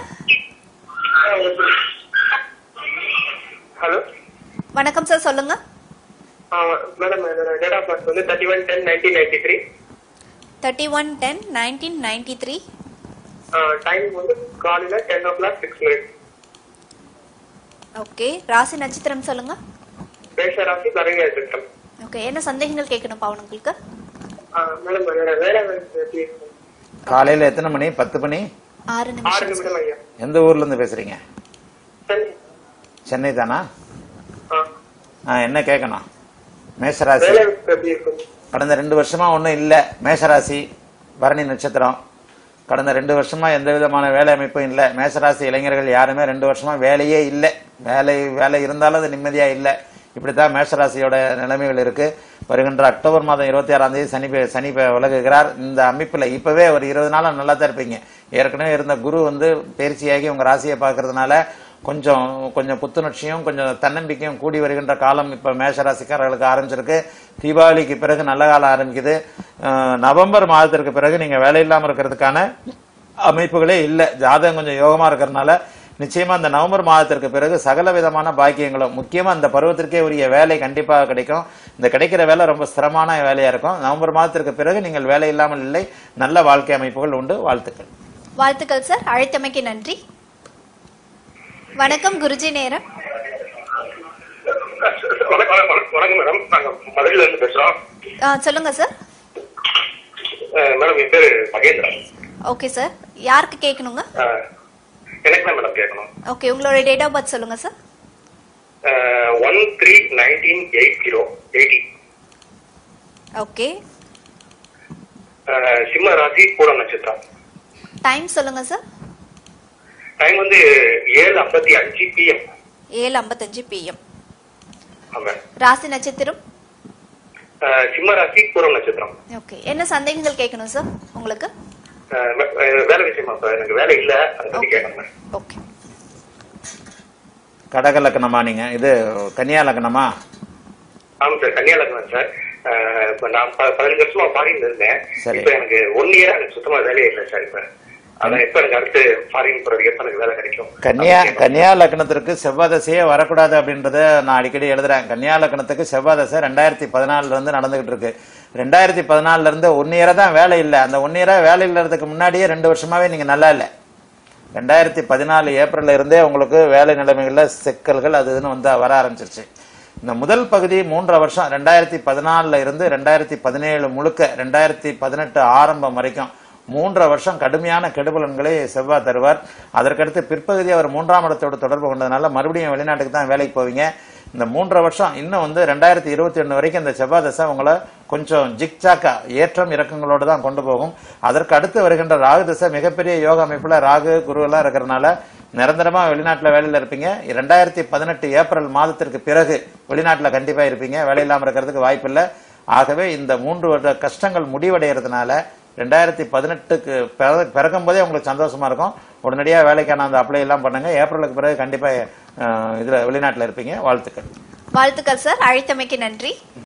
D: ஹலோ
A: வணக்கம் சார் சொல்லுங்க
D: மேடம் என்னோட டேட் ஆஃப் பர்த் வந்து thirty one ten nineteen ninety three
A: thirty one ten nineteen ninety three
D: time வந்து காலையில ten o'clock six minutes
A: okay ராசி நட்சத்திரம் சொல்லுங்க
D: மேஷ ராசி பரங்க திட்டம்
A: ஓகே என்ன சந்தேகங்கள் கேட்கணும்ப்பா உங்களுக்கு
D: மேடம் என்னோட வேலை வாய்ப்பு எப்படி இருக்கும்
C: காலையில எத்தனை மணி பத்து மணி
A: ஆறு
D: ஆறு
A: நிமிஷம்
D: நிமிடம் ஐயா
C: எந்த ஊர்ல இருந்து பேசுறீங்க
D: சரி
C: சென்னை தானா
D: ஆ.
C: ஆ, என்ன கேட்கணும் மேஷராசி
D: வேலை வாய்ப்பு எப்படி இருக்கும்
C: கடந்த ரெண்டு வருஷமா ஒன்றும் இல்லை மேஷராசி பரணி நட்சத்திரம் கடந்த ரெண்டு வருஷமா எந்த விதமான வேலை அமைப்பும் இல்லை மேஷராசி இளைஞர்கள் யாருமே ரெண்டு வருஷமா வேலையே இல்லை வேலை வேலை இருந்தாலும் அது நிம்மதியா இல்லை இப்படித்தான் மேஷராசியோட நிலைமைகள் இருக்கு வருகின்ற அக்டோபர் மாதம் இருபத்தி ஆறாம் தேதி சனி பே- சனி பே- விலகுகிறார் இந்த அமைப்புல இப்பவே ஒரு இருபது நாளா நல்லா தான் இருப்பீங்க ஏற்கனவே இருந்த குரு வந்து பயிற்சியாகி உங்க ராசியை பார்க்கறதுனால கொஞ்சம் கொஞ்சம் புத்துணர்ச்சியும் கொஞ்சம் தன்னம்பிக்கையும் கூடி வருகின்ற காலம் இப்ப மேஷராசிக்காரர்களுக்கு ஆரம்பிச்சிருக்கு தீபாவளிக்கு பிறகு நல்ல காலம் ஆரம்பிக்குது அஹ் நவம்பர் மாதத்திற்கு பிறகு நீங்க வேலை இல்லாம இருக்கிறதுக்கான அமைப்புகளே இல்லை ஜாதகம் கொஞ்சம் யோகமா இருக்கிறதுனால நிச்சயமா இந்த நவம்பர் மாதத்திற்கு பிறகு சகல விதமான பாக்கியங்களும் முக்கியமா இந்த பருவத்திற்கே உரிய வேலை கண்டிப்பாக கிடைக்கும் இந்த கிடைக்கிற வேலை ரொம்ப ஸ்திரமான வேலையா இருக்கும் நவம்பர் மாதத்திற்கு பிறகு நீங்கள் வேலை இல்லாமல் இல்லை நல்ல வாழ்க்கை அமைப்புகள் உண்டு வாழ்த்துக்கள்
A: வாழ்த்துக்கள் சார் அழைத்தமைக்கு நன்றி வணக்கம் குருஜி நேரம்
B: வணக்கம் வணக்கம் வணக்கம் மேடம் நாங்க மதுரையில இருந்து பேசுறோம்
A: ஆ, சொல்லுங்க சார்
B: அஹ் மேடம் என் பேரு மகேந்திரன்
A: ஓகே சார் யாருக்கு கேட்கணுங்க
B: அஹ் எனக்கு தான் மேடம் கேட்கணும்
A: ஓகே உங்களோட டேட் ஆஃப் பர்த் சொல்லுங்க sir
B: one three nineteen eight zero eighty
A: okay
B: சிம்ம ராசி பூர நட்சத்திரம்
A: டைம் சொல்லுங்க சார்
B: டைம் வந்து ஏழு ஐம்பத்தி அஞ்சு பிஎம்
A: ஏழு ஐம்பத்தஞ்சு பிஎம்
B: ஆமா
A: ராசி நட்சத்திரம்
B: அஹ் சிம்ம ராசி பூர நட்சத்திரம்
A: ஓகே என்ன சந்தேகங்கள் கேட்கணும் சார் உங்களுக்கு
B: அஹ் வே- அஹ் வேலை விஷயமா சார் எனக்கு வேலை இல்ல அதை பத்தி
A: ஓகே
B: கேட்கணும்
A: ஓகே
C: கடக லக்னமா நீங்க இது கன்னியா லக்னமா
B: ஆமா சார் கன்னியா லக்னம் சார் அஹ் இப்ப நான் ப- பதினஞ்சு வருஷமா ஃபாரின்ல இருந்தேன்
C: சரி.
B: இப்ப எனக்கு ஒன் இயரா எனக்கு சுத்தமா வேலையே இல்லை சார் இப்ப அதான் எப்ப எனக்கு அடுத்து ஃபாரின் போறதுக்கு எப்ப எனக்கு வேலை கிடைக்கும்
C: கன்னியா
B: அப்படின்னு கேட்கணும்.
C: கன்னியா லக்னத்திற்கு செவ்வாய் தசையே வரக்கூடாது அப்படின்றத நான் அடிக்கடி எழுதுறேன் கன்னியா லக்னத்துக்கு செவ்வாய் தசை ரெண்டாயிரத்தி பதினாலுல இருந்து நடந்துகிட்டு இருக்கு ரெண்டாயிரத்தி பதினாலுல இருந்து ஒன் இயரா தான் வேலை இல்லை அந்த ஒன் இயரா வேலை இல்லாததுக்கு முன்னாடியே ரெண்டு வருஷமாவே நீங்க நல்லா இல்லை ரெண்டாயிரத்தி பதினாலு ஏப்ரல்ல இருந்தே உங்களுக்கு வேலை நிலைமைகள்ல சிக்கல்கள் அது இதுன்னு வந்து வர ஆரம்பிச்சிருச்சு இந்த முதல் பகுதி மூன்றரை வருஷம் ரெண்டாயிரத்தி பதினாலுல இருந்து ரெண்டாயிரத்தி பதினேழு முழுக்க ரெண்டாயிரத்தி பதினெட்டு ஆரம்பம் வரைக்கும் மூன்றரை வருஷம் கடுமையான கெடுபலன்களை செவ்வாய் தருவார் அதற்கடுத்து பிற்பகுதி அவர் மூன்றாம் இடத்தோடு தொடர்பு கொண்டதுனால மறுபடியும் வெளிநாட்டுக்கு தான் வேலைக்கு போவீங்க இந்த மூன்றரை வருஷம் இன்னும் வந்து ரெண்டாயிரத்தி இருபத்தி ஒன்று வரைக்கும் இந்த செவ்வாய் தசை உங்களை கொஞ்சம் ஜிக்ஜாக்கா ஏற்றம் இறக்கங்களோடு தான் கொண்டு போகும் அதற்கு அடுத்து வருகின்ற ராகு தசை மிகப்பெரிய யோக அமைப்புல ராகு குரு எல்லாம் இருக்கிறனால நிரந்தரமா வெளிநாட்டுல வேலையில இருப்பீங்க ரெண்டாயிரத்தி பதினெட்டு ஏப்ரல் மாதத்திற்கு பிறகு வெளிநாட்டுல கண்டிப்பா இருப்பீங்க வேலை இல்லாம இருக்கிறதுக்கு வாய்ப்பு இல்லை ஆகவே இந்த மூன்று வருட கஷ்டங்கள் முடிவடைகிறதுனால ரெண்டாயிரத்தி பதினெட்டுக்கு பிறக்கும் போதே உங்களுக்கு சந்தோஷமா இருக்கும் உடனடியாக வேலைக்கான அந்த அப்ளை எல்லாம் பண்ணுங்க ஏப்ரலுக்கு பிறகு கண்டிப்பா அஹ், இதுல வெளிநாட்டுல இருப்பீங்க வாழ்த்துக்கள்
A: வாழ்த்துக்கள் சார் அழைத்தமைக்கு நன்றி